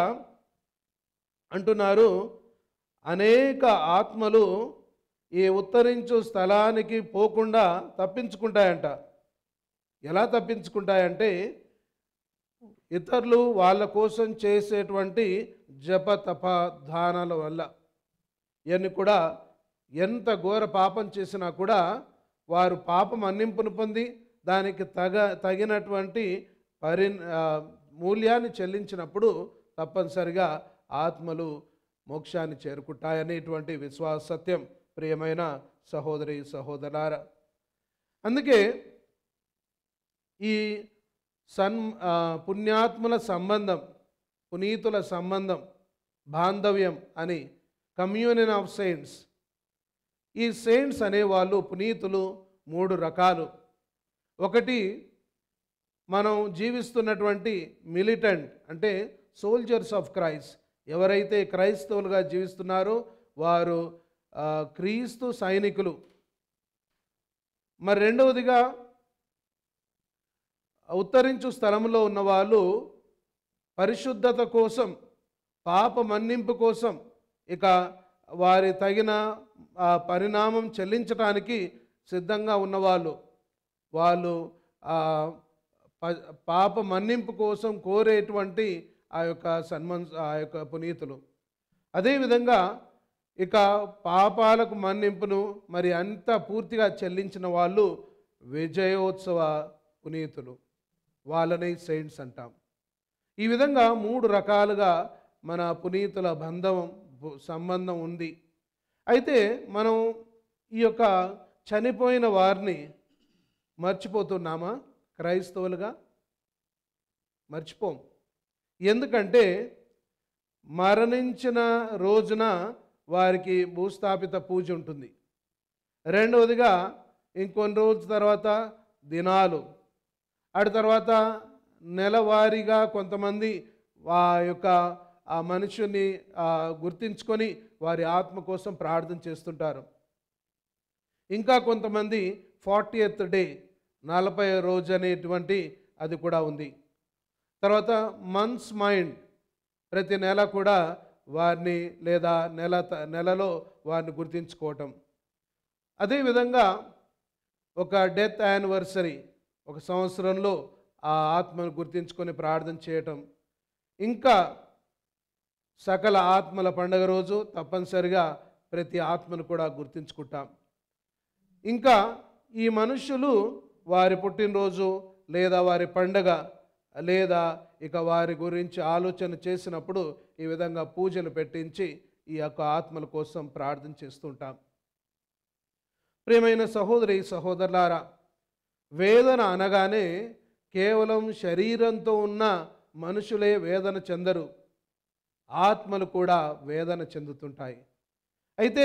అంటున్నారు అనేక ఆత్మలు ఈ ఉత్తరించు స్థలానికి పోకుండా తప్పించుకుంటాయంట ఎలా తప్పించుకుంటాయంటే ఇతరులు వాళ్ళ కోసం చేసేటువంటి జప తప దానాల వల్ల ఇవన్నీ కూడా ఎంత ఘోర పాపం చేసినా కూడా వారు పాపం అన్నింపును పొంది దానికి తగ తగినటువంటి పరి ఆ, మూల్యాన్ని చెల్లించినప్పుడు తప్పనిసరిగా ఆత్మలు మోక్షాన్ని చేరుకుంటాయనేటువంటి విశ్వాస సత్యం ప్రియమైన సహోదరి సహోదరారా అందుకే ఈ సన్ ఆ, పుణ్యాత్ముల సంబంధం పునీతుల సంబంధం బాంధవ్యం అని కమ్యూనియన్ ఆఫ్ సెయింట్స్ ఈ సెయింట్స్ అనేవాళ్ళు పునీతులు మూడు రకాలు ఒకటి మనం జీవిస్తున్నటువంటి మిలిటెంట్ అంటే సోల్జర్స్ ఆఫ్ క్రైస్ట్ ఎవరైతే క్రైస్తవులుగా జీవిస్తున్నారో వారు ఆ, క్రీస్తు సైనికులు మరి రెండవదిగా ఉత్తరించు స్థలంలో ఉన్న వాళ్ళు పరిశుద్ధత కోసం పాప మన్నింపు కోసం ఇక వారి తగిన ఆ, పరిణామం చెల్లించడానికి సిద్ధంగా ఉన్నవాళ్ళు వాళ్ళు ఆ, ప- పాప మన్నింపు కోసం కోరేటువంటి ఆ యొక్క సన్మన్ ఆ యొక్క పునీతులు అదేవిధంగా ఇక పాపాలకు మన్నింపును మరి అంత పూర్తిగా చెల్లించిన వాళ్ళు విజయోత్సవ పునీతులు వాళ్ళని సెయింట్స్ అంటాం ఈ విధంగా మూడు రకాలుగా మన పునీతుల బంధం సంబంధం ఉంది అయితే మనం ఈ యొక్క చనిపోయిన వారిని మర్చిపోతున్నామా క్రైస్తవులుగా మర్చిపోం ఎందుకంటే మరణించిన రోజున వారికి భూస్థాపిత పూజ ఉంటుంది రెండవదిగా ఇంకొన్ని రోజుల తర్వాత దినాలు అటు తర్వాత నెలవారీగా కొంతమంది ఆ యొక్క ఆ మనుషుని ఆ, గుర్తించుకొని వారి ఆత్మ కోసం ప్రార్థన చేస్తుంటారు ఇంకా కొంతమంది ఫార్టీ ఎత్ డే నలభై రోజు అనేటువంటి అది కూడా ఉంది తర్వాత మంత్స్ మైండ్ ప్రతి నెల కూడా వారిని లేదా నెల త- నెలలో వారిని గుర్తించుకోవటం అదేవిధంగా ఒక డెత్ యానివర్సరీ ఒక సంవత్సరంలో ఆ ఆత్మను గుర్తించుకొని ప్రార్థన చేయటం ఇంకా సకల ఆత్మల పండగ రోజు తప్పనిసరిగా ప్రతి ఆత్మను కూడా గుర్తించుకుంటాం ఇంకా ఈ మనుషులు వారి పుట్టినరోజు లేదా వారి పండగ లేదా ఇక వారి గురించి ఆలోచన చేసినప్పుడు ఈ విధంగా పూజలు పెట్టించి ఈ యొక్క ఆత్మల కోసం ప్రార్థన చేస్తుంటాం ప్రియమైన సహోదరి సహోదరులారా వేదన అనగానే కేవలం శరీరంతో ఉన్న మనుషులే వేదన చెందరు ఆత్మలు కూడా వేదన చెందుతుంటాయి అయితే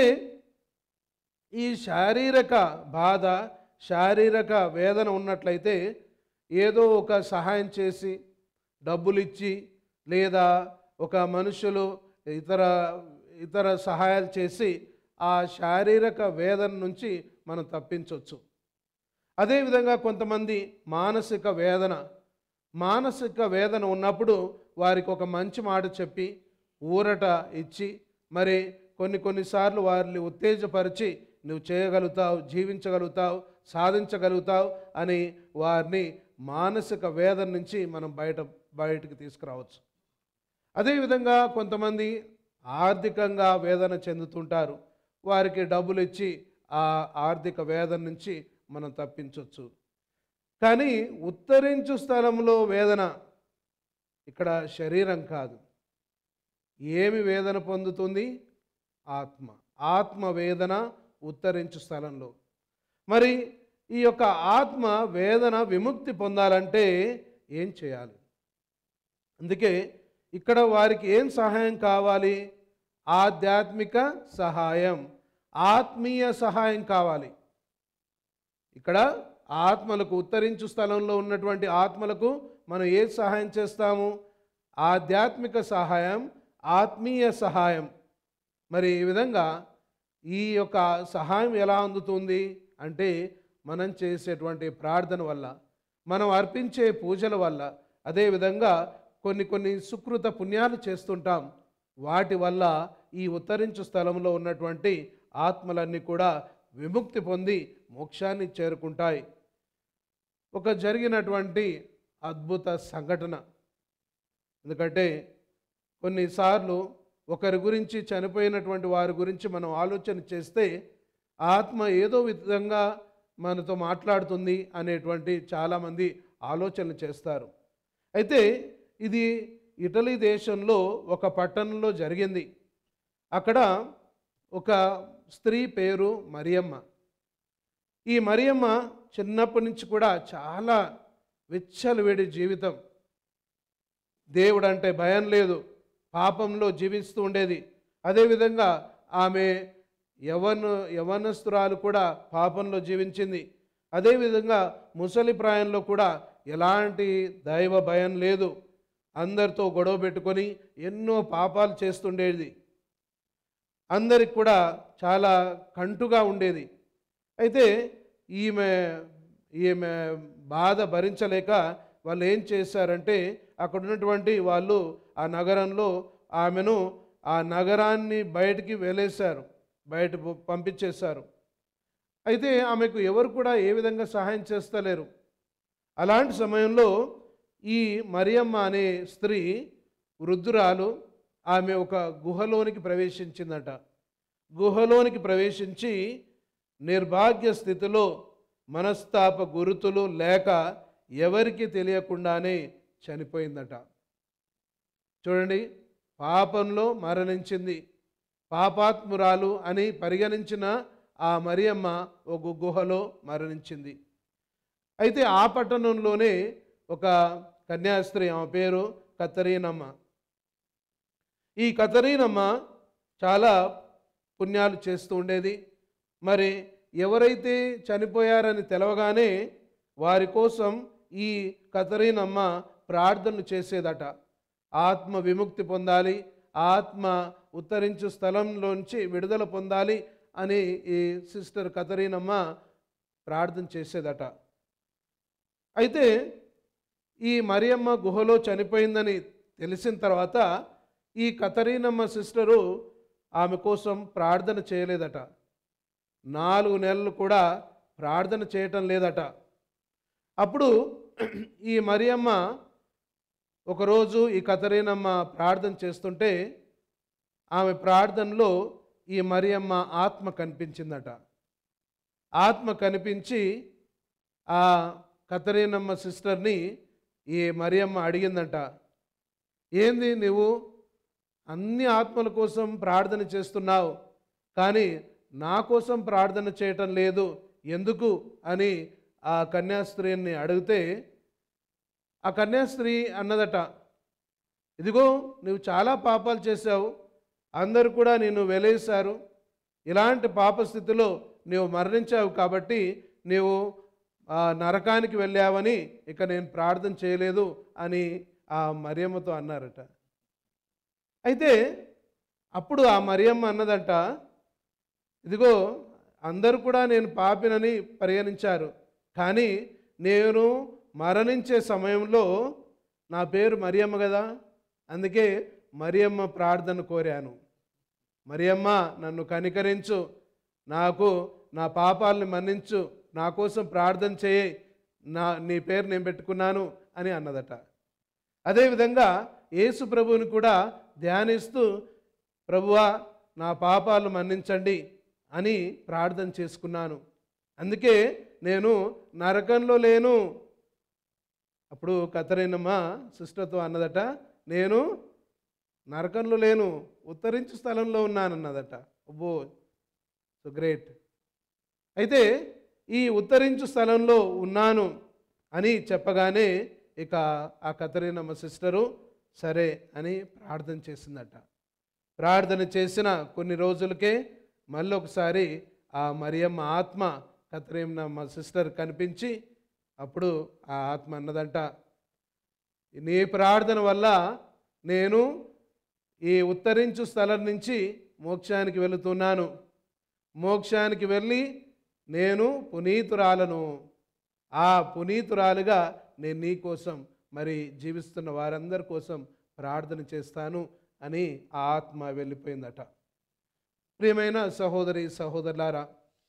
ఈ శారీరక బాధ శారీరక వేదన ఉన్నట్లయితే ఏదో ఒక సహాయం చేసి డబ్బులు ఇచ్చి లేదా ఒక మనుషులు ఇతర ఇతర సహాయాలు చేసి ఆ శారీరక వేదన నుంచి మనం తప్పించవచ్చు అదేవిధంగా కొంతమంది మానసిక వేదన మానసిక వేదన ఉన్నప్పుడు వారికి ఒక మంచి మాట చెప్పి ఊరట ఇచ్చి మరి కొన్ని కొన్నిసార్లు వారిని ఉత్తేజపరిచి నువ్వు చేయగలుగుతావు జీవించగలుగుతావు సాధించగలుగుతావు అని వారిని మానసిక వేదన నుంచి మనం బయట బయటకు తీసుకురావచ్చు అదేవిధంగా కొంతమంది ఆర్థికంగా వేదన చెందుతుంటారు వారికి డబ్బులు ఇచ్చి ఆ ఆర్థిక వేదన నుంచి మనం తప్పించవచ్చు కానీ ఉత్తరించు స్థలంలో వేదన ఇక్కడ శరీరం కాదు ఏమి వేదన పొందుతుంది ఆత్మ ఆత్మ వేదన ఉత్తరించు స్థలంలో మరి ఈ యొక్క ఆత్మ వేదన విముక్తి పొందాలంటే ఏం చేయాలి అందుకే ఇక్కడ వారికి ఏం సహాయం కావాలి ఆధ్యాత్మిక సహాయం ఆత్మీయ సహాయం కావాలి ఇక్కడ ఆత్మలకు ఉత్తరించు స్థలంలో ఉన్నటువంటి ఆత్మలకు మనం ఏ సహాయం చేస్తాము ఆధ్యాత్మిక సహాయం ఆత్మీయ సహాయం మరి ఈ విధంగా ఈ యొక్క సహాయం ఎలా అందుతుంది అంటే మనం చేసేటువంటి ప్రార్థన వల్ల మనం అర్పించే పూజల వల్ల అదేవిధంగా కొన్ని కొన్ని సుకృత పుణ్యాలు చేస్తుంటాం వాటి వల్ల ఈ ఉత్తరించు స్థలంలో ఉన్నటువంటి ఆత్మలన్నీ కూడా విముక్తి పొంది మోక్షాన్ని చేరుకుంటాయి ఒక జరిగినటువంటి అద్భుత సంఘటన ఎందుకంటే కొన్నిసార్లు ఒకరి గురించి చనిపోయినటువంటి వారి గురించి మనం ఆలోచన చేస్తే ఆత్మ ఏదో విధంగా మనతో మాట్లాడుతుంది అనేటువంటి చాలామంది ఆలోచనలు చేస్తారు అయితే ఇది ఇటలీ దేశంలో ఒక పట్టణంలో జరిగింది అక్కడ ఒక స్త్రీ పేరు మరియమ్మ ఈ మరియమ్మ చిన్నప్పటి నుంచి కూడా చాలా విచ్చలవిడి జీవితం దేవుడు అంటే భయం లేదు పాపంలో జీవిస్తూ ఉండేది అదేవిధంగా ఆమె యవన యవనస్తురాలు కూడా పాపంలో జీవించింది అదేవిధంగా ముసలి ప్రాయంలో కూడా ఎలాంటి దైవ భయం లేదు అందరితో గొడవ పెట్టుకొని ఎన్నో పాపాలు చేస్తుండేది అందరికి కూడా చాలా కంటుగా ఉండేది అయితే ఈమె ఈమె బాధ భరించలేక వాళ్ళు ఏం చేశారంటే అక్కడ ఉన్నటువంటి వాళ్ళు ఆ నగరంలో ఆమెను ఆ నగరాన్ని బయటికి వెళ్ళేశారు బయట పు- పంపించేశారు అయితే ఆమెకు ఎవరు కూడా ఏ విధంగా సహాయం చేస్తలేరు అలాంటి సమయంలో ఈ మరియమ్మ అనే స్త్రీ వృద్ధురాలు ఆమె ఒక గుహలోనికి ప్రవేశించిందట గుహలోనికి ప్రవేశించి నిర్భాగ్య స్థితిలో మనస్తాప గురుతులు లేక ఎవరికి తెలియకుండానే చనిపోయిందట చూడండి పాపంలో మరణించింది పాపాత్మురాలు అని పరిగణించిన ఆ మరియమ్మ ఒక గుహలో మరణించింది అయితే ఆ పట్టణంలోనే ఒక కన్యాస్త్రీ ఆమె పేరు కతరీనమ్మ ఈ కతరీనమ్మ చాలా పుణ్యాలు చేస్తూ ఉండేది మరి ఎవరైతే చనిపోయారని తెలవగానే వారి కోసం ఈ కతరీనమ్మ ప్రార్థనలు చేసేదట ఆత్మ విముక్తి పొందాలి ఆత్మ ఉత్తరించు స్థలంలోంచి విడుదల పొందాలి అని ఈ సిస్టర్ కతరీనమ్మ ప్రార్థన చేసేదట అయితే ఈ మరియమ్మ గుహలో చనిపోయిందని తెలిసిన తర్వాత ఈ కతరీనమ్మ సిస్టరు ఆమె కోసం ప్రార్థన చేయలేదట నాలుగు నెలలు కూడా ప్రార్థన చేయటం లేదట అప్పుడు ఈ మరియమ్మ ఒకరోజు ఈ కతరీనమ్మ ప్రార్థన చేస్తుంటే ఆమె ప్రార్థనలో ఈ మరియమ్మ ఆత్మ కనిపించిందట ఆత్మ కనిపించి ఆ కతరీనమ్మ సిస్టర్ని ఈ మరియమ్మ అడిగిందంట ఏంది నువ్వు అన్ని ఆత్మల కోసం ప్రార్థన చేస్తున్నావు కానీ నా కోసం ప్రార్థన చేయటం లేదు ఎందుకు అని ఆ కన్యాస్త్రీని అడిగితే ఆ కన్యాస్త్రీ అన్నదట ఇదిగో నువ్వు చాలా పాపాలు చేశావు అందరూ కూడా నిన్ను వెలేశారు ఇలాంటి పాప స్థితిలో నీవు మరణించావు కాబట్టి నీవు ఆ నరకానికి వెళ్ళావని ఇక నేను ప్రార్థన చేయలేదు అని ఆ మరియమ్మతో అన్నారట అయితే అప్పుడు ఆ మరియమ్మ అన్నదంట ఇదిగో అందరూ కూడా నేను పాపినని పరిగణించారు కానీ నేను మరణించే సమయంలో నా పేరు మరియమ్మ కదా అందుకే మరియమ్మ ప్రార్థన కోరాను మరియమ్మ నన్ను కనికరించు నాకు నా పాపాలను మన్నించు నా కోసం ప్రార్థన చేయి నా నీ పేరు నేను పెట్టుకున్నాను అని అన్నదట అదేవిధంగా యేసు ప్రభువుని కూడా ధ్యానిస్తూ ప్రభువా నా పాపాలు మన్నించండి అని ప్రార్థన చేసుకున్నాను అందుకే నేను నరకంలో లేను అప్పుడు కతరైనమ్మ సిస్టర్తో అన్నదట నేను నరకంలో లేను ఉత్తరించు స్థలంలో ఉన్నానన్నదట అబ్బో సో గ్రేట్ అయితే ఈ ఉత్తరించు స్థలంలో ఉన్నాను అని చెప్పగానే ఇక ఆ కతరీనమ్మ సిస్టరు సరే అని ప్రార్థన చేసిందట ప్రార్థన చేసిన కొన్ని రోజులకే మళ్ళీ ఒకసారి ఆ మరియమ్మ ఆత్మ కతరీనమ్మ సిస్టర్ కనిపించి అప్పుడు ఆ ఆత్మ అన్నదంట నీ ప్రార్థన వల్ల నేను ఈ ఉత్తరించు స్థలం నుంచి మోక్షానికి వెళుతున్నాను మోక్షానికి వెళ్ళి నేను పునీతురాలను ఆ పునీతురాలుగా నేను నీ కోసం మరి జీవిస్తున్న వారందరి కోసం ప్రార్థన చేస్తాను అని ఆ ఆత్మ వెళ్ళిపోయిందట ప్రియమైన సహోదరి సహోదరులారా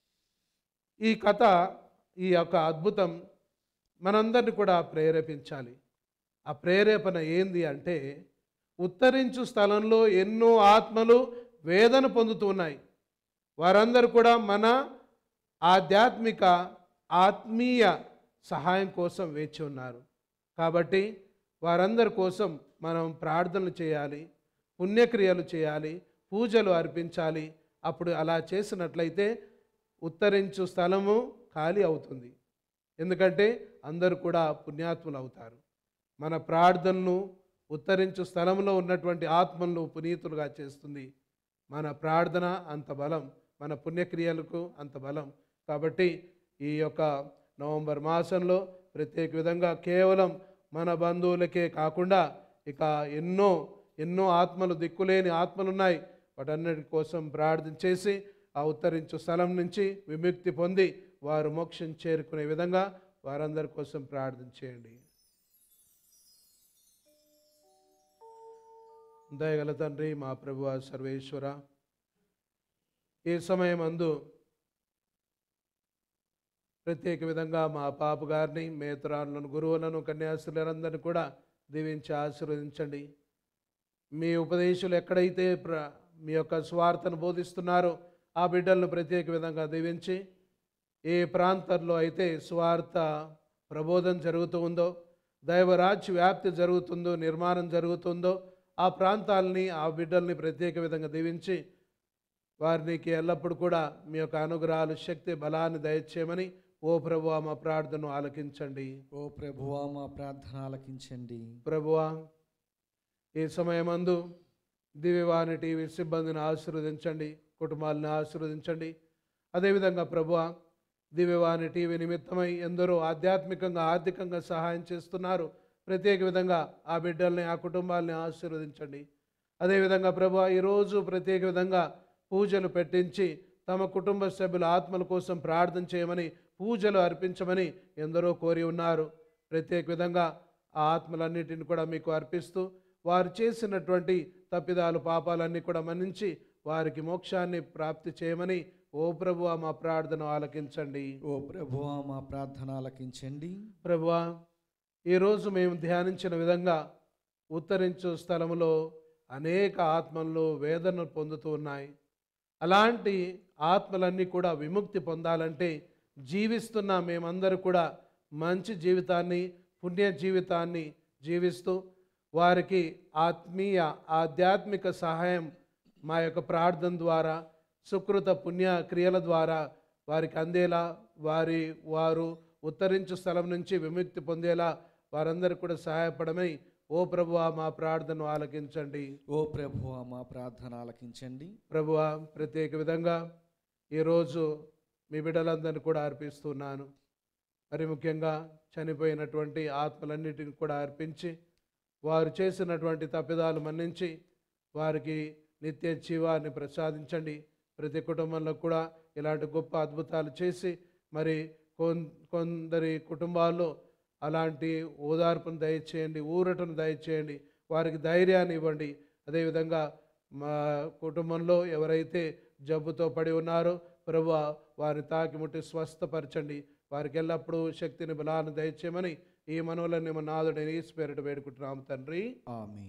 ఈ కథ ఈ యొక్క అద్భుతం మనందరిని కూడా ప్రేరేపించాలి ఆ ప్రేరేపణ ఏంది అంటే ఉత్తరించు స్థలంలో ఎన్నో ఆత్మలు వేదన పొందుతున్నాయి వారందరూ కూడా మన ఆధ్యాత్మిక ఆత్మీయ సహాయం కోసం వేచి ఉన్నారు కాబట్టి వారందరి కోసం మనం ప్రార్థనలు చేయాలి పుణ్యక్రియలు చేయాలి పూజలు అర్పించాలి అప్పుడు అలా చేసినట్లయితే ఉత్తరించు స్థలము ఖాళీ అవుతుంది ఎందుకంటే అందరూ కూడా పుణ్యాత్ములు అవుతారు మన ప్రార్థనలు ఉత్తరించు స్థలంలో ఉన్నటువంటి ఆత్మలను పునీతులుగా చేస్తుంది మన ప్రార్థన అంత బలం మన పుణ్యక్రియలకు అంత బలం కాబట్టి ఈ యొక్క నవంబర్ మాసంలో ప్రత్యేక విధంగా కేవలం మన బంధువులకే కాకుండా ఇక ఎన్నో ఎన్నో ఆత్మలు దిక్కులేని ఆత్మలు ఉన్నాయి వాటన్నిటి కోసం ప్రార్థన చేసి ఆ ఉత్తరించు స్థలం నుంచి విముక్తి పొంది వారు మోక్షం చేరుకునే విధంగా వారందరి కోసం ప్రార్థన చేయండి దయగల తండ్రి మా ప్రభువ సర్వేశ్వర ఈ సమయం అందు ప్రత్యేక విధంగా మా పాప గారిని మేతరాలను గురువులను కన్యాసులందరినీ కూడా దీవించి ఆశీర్వదించండి మీ ఉపదేశాలు ఎక్కడైతే ప్ర మీ యొక్క స్వార్థను బోధిస్తున్నారో ఆ బిడ్డలను ప్రత్యేక విధంగా దీవించి ఏ ప్రాంతాల్లో అయితే స్వార్థ ప్రబోధం జరుగుతూ ఉందో దైవరాజ్య వ్యాప్తి జరుగుతుందో నిర్మాణం జరుగుతుందో ఆ ప్రాంతాలని ఆ బిడ్డల్ని ప్రత్యేక విధంగా దీవించి వారికి ఎల్లప్పుడూ కూడా మీ యొక్క అనుగ్రహాలు శక్తి బలాన్ని దయచేయమని ఓ ప్రభు మా ప్రార్థనను ఆలకించండి ఓ ప్రభువా మా ప్రార్థన ఆలకించండి ప్రభువా ఈ సమయమందు దివ్యవాణి టీవీ సిబ్బందిని ఆశీర్వదించండి కుటుంబాలను ఆశీర్వదించండి అదేవిధంగా ప్రభువా దివ్యవాణి టీవీ నిమిత్తమై ఎందరో ఆధ్యాత్మికంగా ఆర్థికంగా సహాయం చేస్తున్నారు ప్రత్యేక విధంగా ఆ బిడ్డల్ని ఆ కుటుంబాలని ఆశీర్వదించండి అదేవిధంగా ప్రభు ఈరోజు ప్రత్యేక విధంగా పూజలు పెట్టించి తమ కుటుంబ సభ్యుల ఆత్మల కోసం ప్రార్థన చేయమని పూజలు అర్పించమని ఎందరో కోరి ఉన్నారు ప్రత్యేక విధంగా ఆ ఆత్మలన్నిటిని కూడా మీకు అర్పిస్తూ వారు చేసినటువంటి తప్పిదాలు పాపాలన్నీ కూడా మన్నించి వారికి మోక్షాన్ని ప్రాప్తి చేయమని ఓ ప్రభువా మా ప్రార్థన ఆలకించండి ఓ ప్రభువా మా ప్రార్థన ఆలకించండి ప్రభువా ఈరోజు మేము ధ్యానించిన విధంగా ఉత్తరించు స్థలములో అనేక ఆత్మలు వేదన పొందుతూ ఉన్నాయి అలాంటి ఆత్మలన్నీ కూడా విముక్తి పొందాలంటే జీవిస్తున్న మేమందరూ కూడా మంచి జీవితాన్ని పుణ్య జీవితాన్ని జీవిస్తూ వారికి ఆత్మీయ ఆధ్యాత్మిక సహాయం మా యొక్క ప్రార్థన ద్వారా సుకృత పుణ్య క్రియల ద్వారా వారికి అందేలా వారి వారు ఉత్తరించు స్థలం నుంచి విముక్తి పొందేలా వారందరూ కూడా సహాయపడమని ఓ ప్రభువా మా ప్రార్థనను ఆలకించండి ఓ ప్రభువా మా ప్రార్థన ఆలకించండి ప్రభువా ప్రత్యేక విధంగా ఈరోజు మీ బిడ్డలందరినీ కూడా అర్పిస్తున్నాను మరి ముఖ్యంగా చనిపోయినటువంటి ఆత్మలన్నిటిని కూడా అర్పించి వారు చేసినటువంటి తప్పిదాలు మన్నించి వారికి నిత్య జీవాన్ని ప్రసాదించండి ప్రతి కుటుంబంలో కూడా ఇలాంటి గొప్ప అద్భుతాలు చేసి మరి కొన్ కొందరి కుటుంబాల్లో అలాంటి ఓదార్పును దయచేయండి ఊరటను దయచేయండి వారికి ధైర్యాన్ని ఇవ్వండి అదేవిధంగా మా కుటుంబంలో ఎవరైతే జబ్బుతో పడి ఉన్నారో ప్రభు వారిని తాకి ముట్టి స్వస్థపరచండి వారికి ఎల్లప్పుడూ శక్తిని బలాన్ని దయచేయమని ఈ మనవులని మన నాదుడైన ఈ స్పిరిట్ వేడుకుంటున్నాం తండ్రి ఆమేన్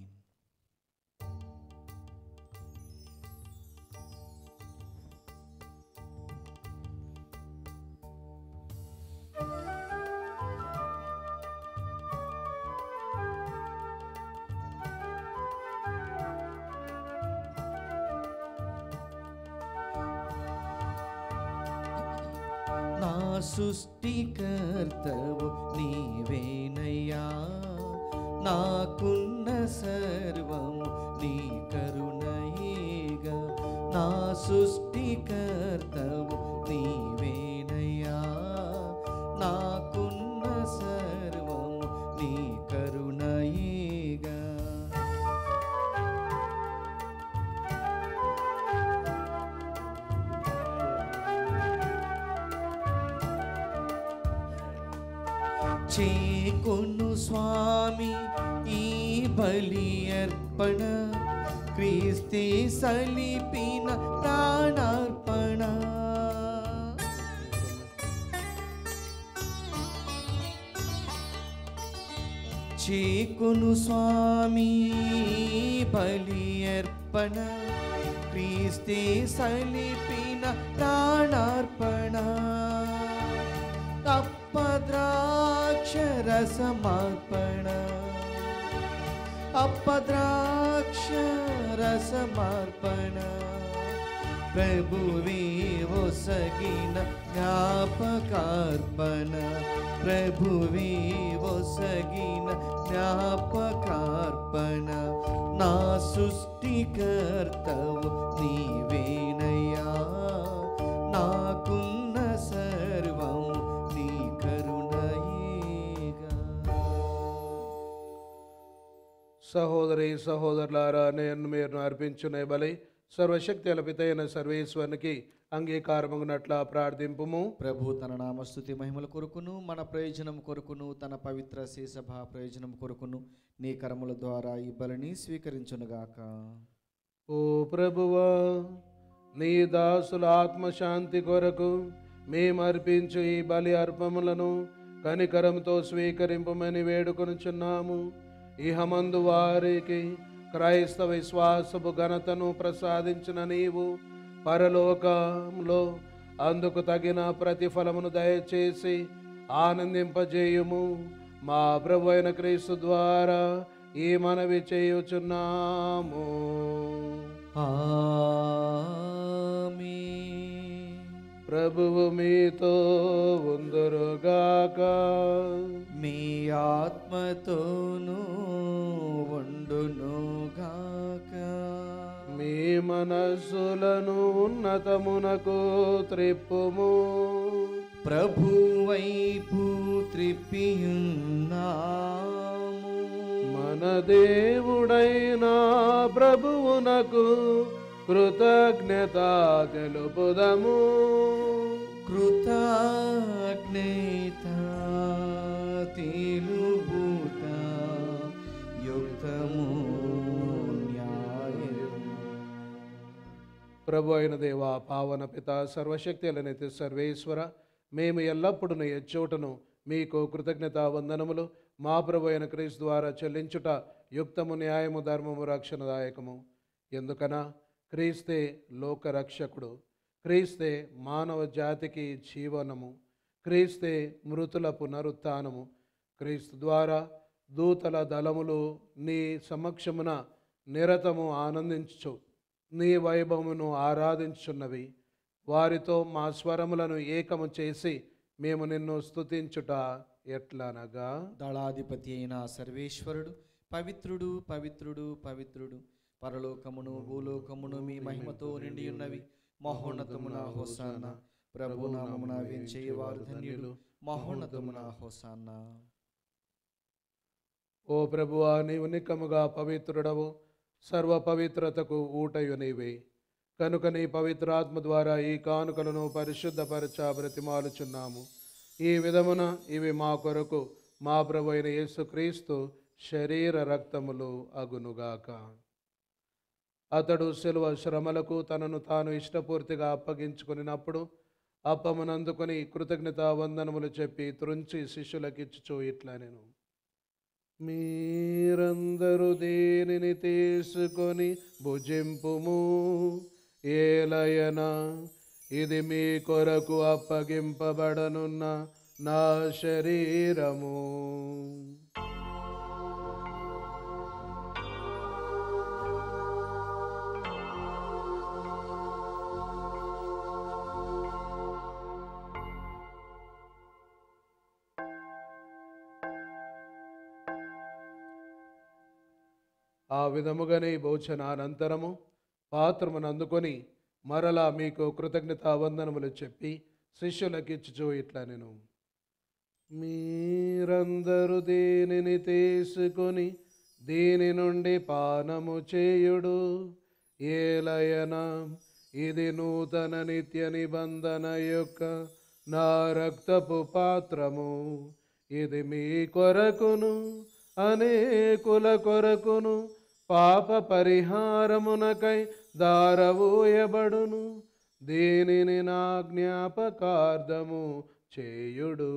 నా సృష్టికర్తవు నీవేనయ్యా నాకున్న సర్వము నీ కరుణయేగా నా సృష్టికర్తవు నీవేనయ్యా నాకున్న సర్వము నీ కరుణయేగా చేకొను స్వామి ఈ బలి అర్పణ క్రీస్తే సలిపిన ప్రాణార్పణ చేకొను స్వామి బలి అర్పణ క్రీస్తే సలిపిన ప్రాణార్పణ అప్పద్రాక్షరసమార్పణ అప్పద్రాక్షరసమార్పణ ప్రభువే ఒసగిన జ్ఞాపకార్పణ ప్రభువే ఒసగిన జ్ఞాపకార్పణ నా సృష్టికర్తవు నీవేనయ్యా నాకున్న సర్వం నీ కరుణయేగా సహోదరి సహోదరులారా నేను మీరు అర్పించునే బలి సర్వశక్తి అలపితైన సర్వేశ్వరునికి అంగీకారమగినట్ల ప్రార్థింపుము ప్రభు తన నామస్తుతి మహిమల కొరకును మన ప్రయోజనం కొరకును తన పవిత్ర శేషభ ప్రయోజనం కొరకును నీ కరముల ద్వారా ఈ బలిని స్వీకరించునుగాక ఓ ప్రభువా నీ దాసుల ఆత్మశాంతి కొరకు మేమర్పించు ఈ బలి అర్పములను కనికరంతో స్వీకరింపమని వేడుకొనుచున్నాము ఇహమందు వారికి క్రైస్తవ విశ్వాసపు ఘనతను ప్రసాదించిన నీవు పరలోకంలో అందుకు తగిన ప్రతిఫలమును దయచేసి ఆనందింపజేయుము మా ప్రభు అయిన క్రీస్తు ద్వారా ఈ మనవి చేయుచున్నాము ఆమేన్. ప్రభువు మీతో ఉందరుగాక మీ ఆత్మతోనూ వండునుగాక మీ మనస్సులను ఉన్నతమునకు త్రిప్పుము ప్రభు వైపు త్రిప్పియున్నాము మన దేవుడైన ప్రభువునకు కృతజ్ఞత తెలుపుదము కృతజ్ఞత తెలుపుట యుక్తము న్యాయం ప్రభు అయిన దేవ పావన పిత సర్వశక్తి అలనైతే సర్వేశ్వర మేము ఎల్లప్పుడూ నీ ఎచ్చోటను మీకు కృతజ్ఞత వందనములు మా ప్రభు అయిన క్రీస్తు ద్వారా చెల్లించుట యుక్తము న్యాయము ధర్మము రక్షణదాయకము ఎందుకనా క్రీస్తే లోకరక్షకుడు క్రీస్తే మానవ జాతికి జీవనము క్రీస్తే మృతుల పునరుత్థానము క్రీస్తు ద్వారా దూతల దళములు నీ సమక్షమున నిరతము ఆనందించు నీ వైభవమును ఆరాధించున్నవి వారితో మా స్వరములను ఏకము చేసి మేము నిన్ను స్తుతించుట ఎట్లనగా దళాధిపతి అయిన సర్వేశ్వరుడు పవిత్రుడు పవిత్రుడు పవిత్రుడు పరలోకమును భూలోకమును మీ మహిమతో నిండి ఉన్నవి మహోన్నతమున హోసాన్న ప్రభు నామమున వేంచేయవారు ధన్యులు మహోన్నతమున హోసాన్న ఓ ప్రభువా నీవు నిక్కముగా పవిత్రుడవు సర్వ పవిత్రతకు ఊటయు నీవే కనుక నీ పవిత్రాత్మ ద్వారా ఈ కానుకలను పరిశుద్ధపరచ బ్రతిమాలుచున్నాము ఈ విధమున ఇవి మా కొరకు మా ప్రభు అయిన యేసుక్రీస్తు శరీర రక్తములు అగునుగాక అతడు శిలువ శ్రమలకు తనను తాను ఇష్టపూర్తిగా అప్పగించుకునినప్పుడు అప్పమునందుకొని కృతజ్ఞత వందనములు చెప్పి త్రుంచి శిష్యులకిచ్చుచూ ఇట్లా నేను మీరందరూ దేనిని తీసుకొని భుజింపుము ఏలయన ఇది మీ కొరకు అప్పగింపబడనున్న నా శరీరము ఆ విధముగానే భోజనానంతరము పాత్రమును అందుకొని మరలా మీకు కృతజ్ఞతా వందనములు చెప్పి శిష్యులకిచ్చుచూ ఇట్లా నేను మీరందరూ దీనిని తీసుకొని దీని నుండి పానము చేయుడు ఏలయన ఇది నూతన నిత్య నిబంధన యొక్క నా రక్తపు పాత్రము ఇది మీ కొరకును అనేకుల కొరకును పాప పరిహారమునకై దారవూయబడును దీనిని నా జ్ఞాపకార్థము చేయుడు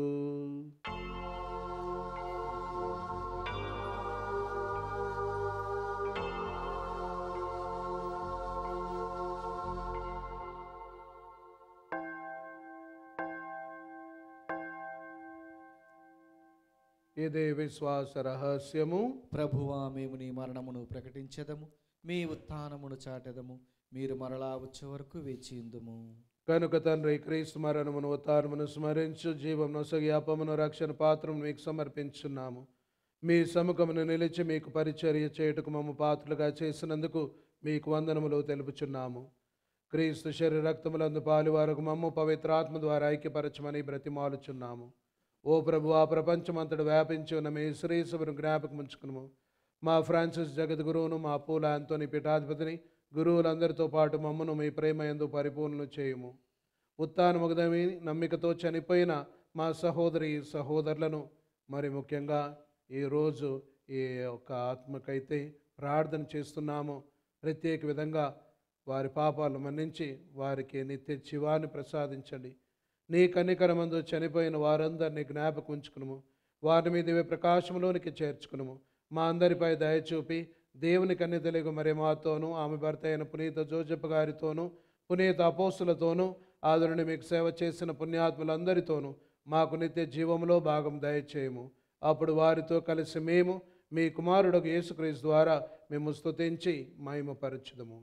ఇదే విశ్వాస రహస్యము ప్రభువా మేము నీ మరణమును ప్రకటించదము మీ ఉత్థానమును చాటెదము మీరు మరలా వచ్చే వరకు వేచియుందుము కనుక తండ్రి క్రీస్తు మరణమును ఉత్తారమును స్మరించు జీవం నొసగి అపమును రక్షణ పాత్రను మీకు సమర్పించున్నాము మీ సముఖమును నిలిచి మీకు పరిచర్య చేయుటకు మమ్మ పాత్రలుగా చేసినందుకు మీకు వందనములు తెలుపుచున్నాము క్రీస్తు శరీర రక్తములందు పాలువారకు మమ్మ పవిత్రాత్మ ద్వారా ఐక్యపరచమని బ్రతిమాలుచున్నాము ఓ ప్రభు ఆ ప్రపంచమంతడు వ్యాపించి ఉన్న మీ శ్రీసును జ్ఞాపకం ఉంచుకును మా ఫ్రాన్సిస్ జగద్గురువును మా పూల ఆంతోని పీఠాధిపతిని గురువులందరితో పాటు మమ్మను మీ ప్రేమ ఎందు పరిపూర్ణ చేయుము ఉత్తానముగదమి నమ్మికతో చనిపోయిన మా సహోదరి సహోదరులను మరి ముఖ్యంగా ఈరోజు ఈ యొక్క ఆత్మకైతే ప్రార్థన చేస్తున్నాము ప్రత్యేక విధంగా వారి పాపాలు మన్నించి వారికి నిత్య జీవాన్ని ప్రసాదించండి నీ కనికరమందు చనిపోయిన వారందరినీ జ్ఞాపకం ఉంచుకును వారి మీద ఇవే ప్రకాశంలోనికి చేర్చుకును మా అందరిపై దయ చూపి దేవుని కన్య తెలుగు మరి మాతోనూ ఆమె భర్త అయిన పునీత జోజప్ప గారితోనూ పునీత అపోస్తులతోనూ ఆదరుని మీకు సేవ చేసిన పుణ్యాత్ములందరితోనూ మాకు నిత్య జీవంలో భాగం దయచేయము అప్పుడు వారితో కలిసి మేము మీ కుమారుడు యేసుక్రీస్తు ద్వారా మేము స్తుతించి మహిమపరచుదము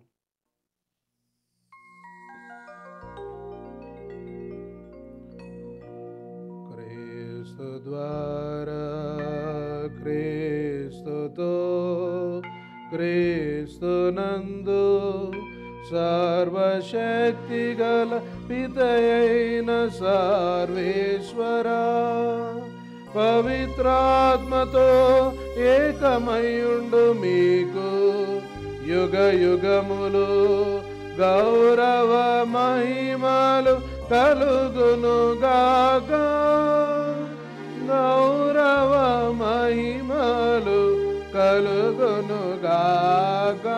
క్రీస్తు ద్వారా క్రీస్తుతో క్రీస్తునందు సర్వశక్తి గల పితయైన సర్వేశ్వర పవిత్రాత్మతో ఏకమయుండు మీకు యుగ యుగములు గౌరవ మహిమలు కలుగును గాక గౌరవ మహిమలు కలుగును గాక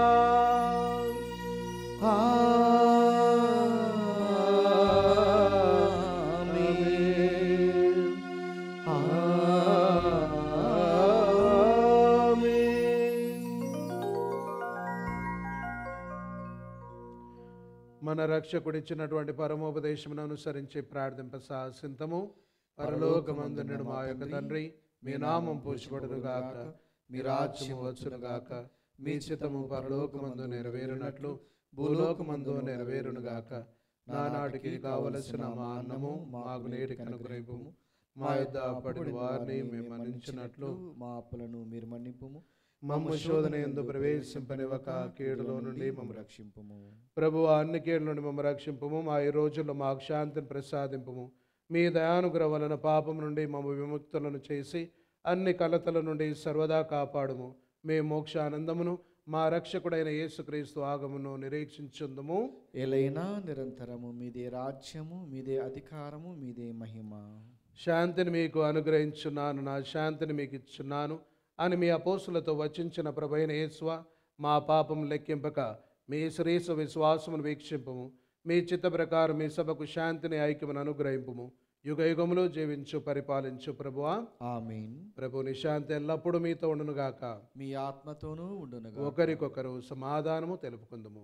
మన రక్షకుడిచ్చినటువంటి పరమోపదేశమును అనుసరించి ప్రార్థింప సాసింతము పరలోకమందునుడు మా యొక్క తండ్రి మీ నామం పూజపడును గాక మీ రాజ్యము వచ్చును గాక మీ చిత్తము పరలోకమందు నెరవేరునట్లు భూలోకమందు నెరవేరును గాక నానాటికి కావలసిన మా అన్నము మాకు నేటికి అనుగ్రహింపుము మా యొద్ద పడిన వారిని మేము మన్నించినట్లు మా అప్పులను మీరు మన్నింపుము మమ్మ శోధన ఎందు ప్రవేశింపనివ్వక కీడులో నుండి మమ్మ రక్షింపుము ప్రభు అన్ని కీడుల నుండి మమ్మ రక్షింపము మా ఈ రోజుల్లో మాకు శాంతిని ప్రసాదింపము మీ దయానుగ్రహం వలన పాపం నుండి మమ్మ విముక్తులను చేసి అన్ని కలతల నుండి సర్వదా కాపాడుము మీ మోక్షానందమును మా రక్షకుడైన యేసుక్రీస్తు ఆగమును నిరీక్షించుందుము ఎలైనా నిరంతరము మీదే రాజ్యము మీదే అధికారము మీదే మహిమ శాంతిని మీకు అనుగ్రహించున్నాను నా శాంతిని మీకు ఇచ్చున్నాను అని మీ అపోసులతో వచించిన ప్రభైన యేసువ మా పాపం లెక్కింపక మీ శ్రీసు విశ్వాసమును వీక్షింపము మీ చిత్త ప్రకారం మీ సభకు శాంతిని ఐక్యమును అనుగ్రహింపుము యుగ యుగములు జీవించు పరిపాలించు ప్రభువా ఆమీన్ ప్రభు నీ శాంతి ఎల్లప్పుడూ మీతో ఉండునుగాక మీ ఆత్మతోనూ ఉండునుగా ఒకరికొకరు సమాధానము తెలుపుకుందుము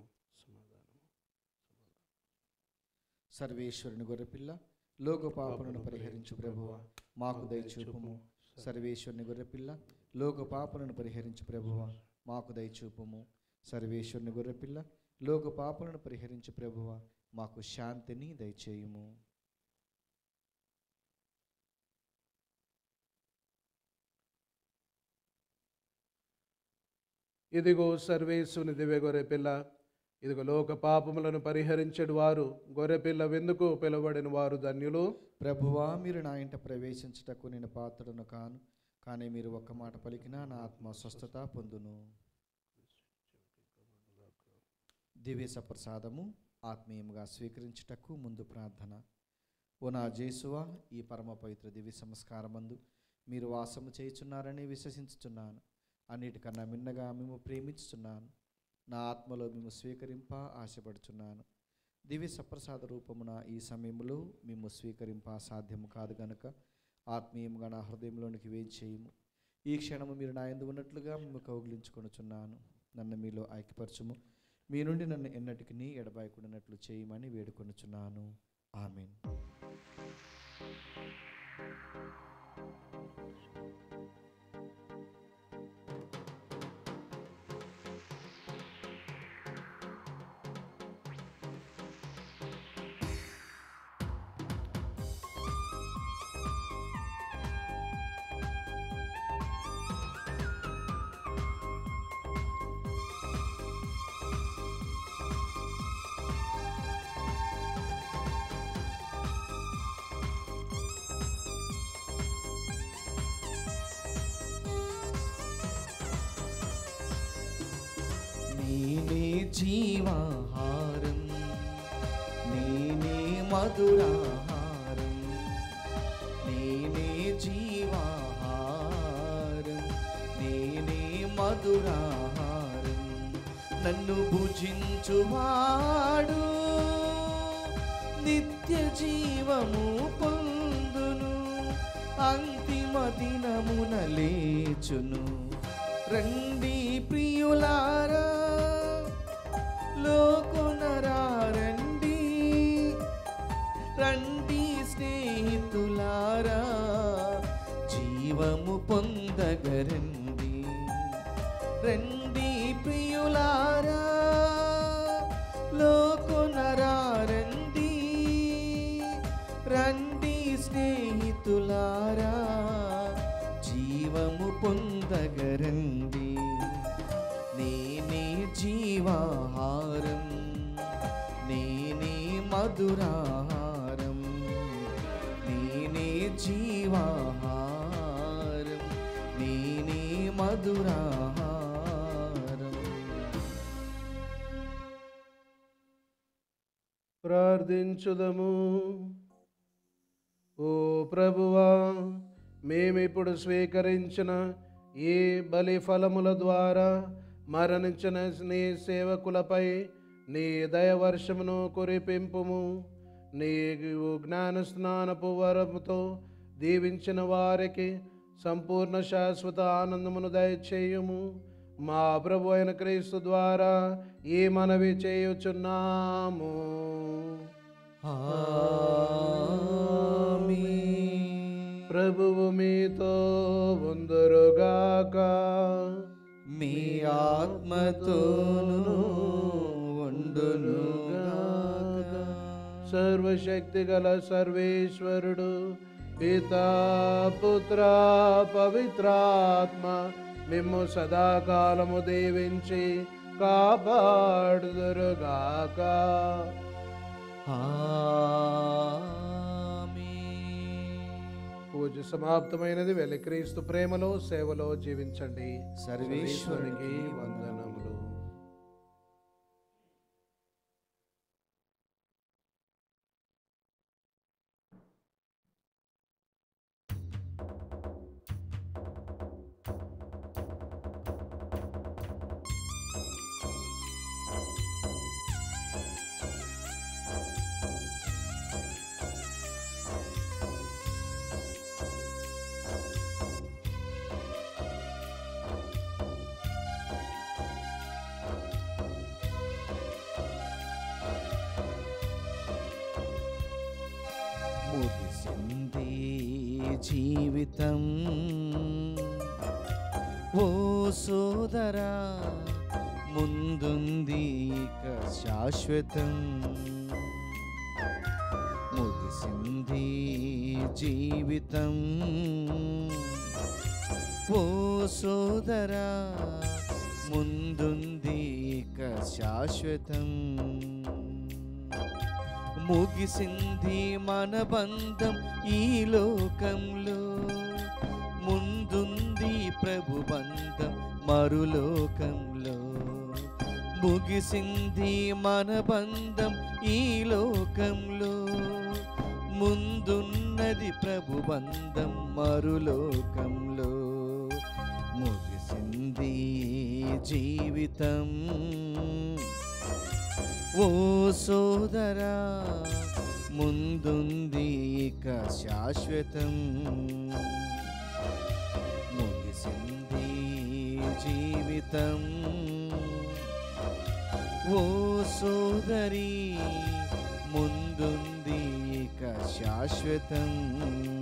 సర్వేశ్వరుని గొర్రెపిల్ల లోక పాపలను పరిహరించు ప్రభువ మాకు దయచూపుము సర్వేశ్వరుని గొర్రెపిల్ల లోక పాపలను పరిహరించు ప్రభువ మాకు దయచూపుము సర్వేశ్వరుని గొర్రెపిల్ల లోక పాపలను పరిహరించు ప్రభువ మాకు శాంతిని దయచేయుము ఇదిగో సర్వేశ్వని దివ్య గొర్రె పిల్ల ఇదిగో లోక పాపములను పరిహరించడు వారు గొర్రెపిల్ల వెందుకు పిలువబడిన వారు ధన్యులు ప్రభువా మీరు నా ఇంట ప్రవేశించుటకు నేను పాత్రను కాను కానీ మీరు ఒక్క మాట పలికినా నా ఆత్మ స్వస్థత పొందును దివ్య సప్రసాదము ఆత్మీయముగా స్వీకరించుటకు ముందు ప్రార్థన ఓ నా జేసువా ఈ పరమ పవిత్ర దివ్య సంస్కారమందు మీరు వాసము చేయుచున్నారని విశ్వసించుచున్నాను అన్నిటికన్నా మిన్నగా మేము ప్రేమించుచున్నాను నా ఆత్మలో మేము స్వీకరింప ఆశపడుచున్నాను దివ్య సప్రసాద రూపమున ఈ సమయంలో మేము స్వీకరింప సాధ్యము కాదు గనుక ఆత్మీయంగా నా హృదయంలోనికి వేయించేయము ఈ క్షణము మీరు నా ఎందు ఉన్నట్లుగా మేము కౌగిలించుకొనుచున్నాను నన్ను మీలో ఐక్యపరచుము మీ నుండి నన్ను ఎన్నటికి ఎడబాయకుండానట్లు చేయమని వేడుకొనుచున్నాను ఆమెన్ జీవాహారం నేనే మధురాహారం నేనే జీవాహారం నేనే మధురాహారం నన్ను భుజించువాడు నిత్య జీవము పొందును అంతిమ దినమున లేచును రండి ప్రియులారా లోకొనరారండి రండి స్నేహితులారా జీవము పొందగరండి రండి ప్రియులారా లోకొనరారండి రండి స్నేహితులారా జీవము పొందగరండి నేనే జీవాహారం నేనే మధురాహారం నేనే జీవాహారం నేనే మధురాహారం ప్రార్థించుదము ఓ ప్రభువా మేమిప్పుడు స్వీకరించిన ఈ బలి ఫలముల ద్వారా మరణించిన నీ సేవకులపై నీ దయవర్షమును కురిపింపుము నీ జ్ఞాన స్నానపు వరముతో దీవించిన వారికి సంపూర్ణ శాశ్వత ఆనందమును దయచేయుము మా ప్రభు అయిన క్రీస్తు ద్వారా ఈ మనవి చేయుచున్నాము ఆమేన్. ప్రభువు మీతో ఉందురుగాక మీ ఆత్మతోను ఉండును సర్వశక్తి గల సర్వేశ్వరుడు పితా పుత్ర పవిత్రాత్మ మిమ్ము సదాకాలము దీవించి కాపాడుదురుగాక పూజ సమాప్తమైనది వెళ్ళి క్రీస్తు ప్రేమలో సేవలో జీవించండి సర్వేశ్వరునికి వందనములు ముగిసింది జీవితం ఓ సోదరా ముందుంది ఇక శాశ్వతం ముగిసింది జీవితం ఓ సోదరా ముందుంది ఇక శాశ్వతం ముగిసింది మన బంధం ఈ లోకంలో ముందుంది ప్రభు బంధం మరులోకంలో ముగిసింది మన బంధం ఈ లోకంలో ముందున్నది ప్రభు బంధం మరులోకంలో ముగిసింది జీవితం ఓ సోదరా ముందుంది ఇక శాశ్వతం ముగిసింది జీవితం ఓ సోదరి ముందుంది ఇక శాశ్వతం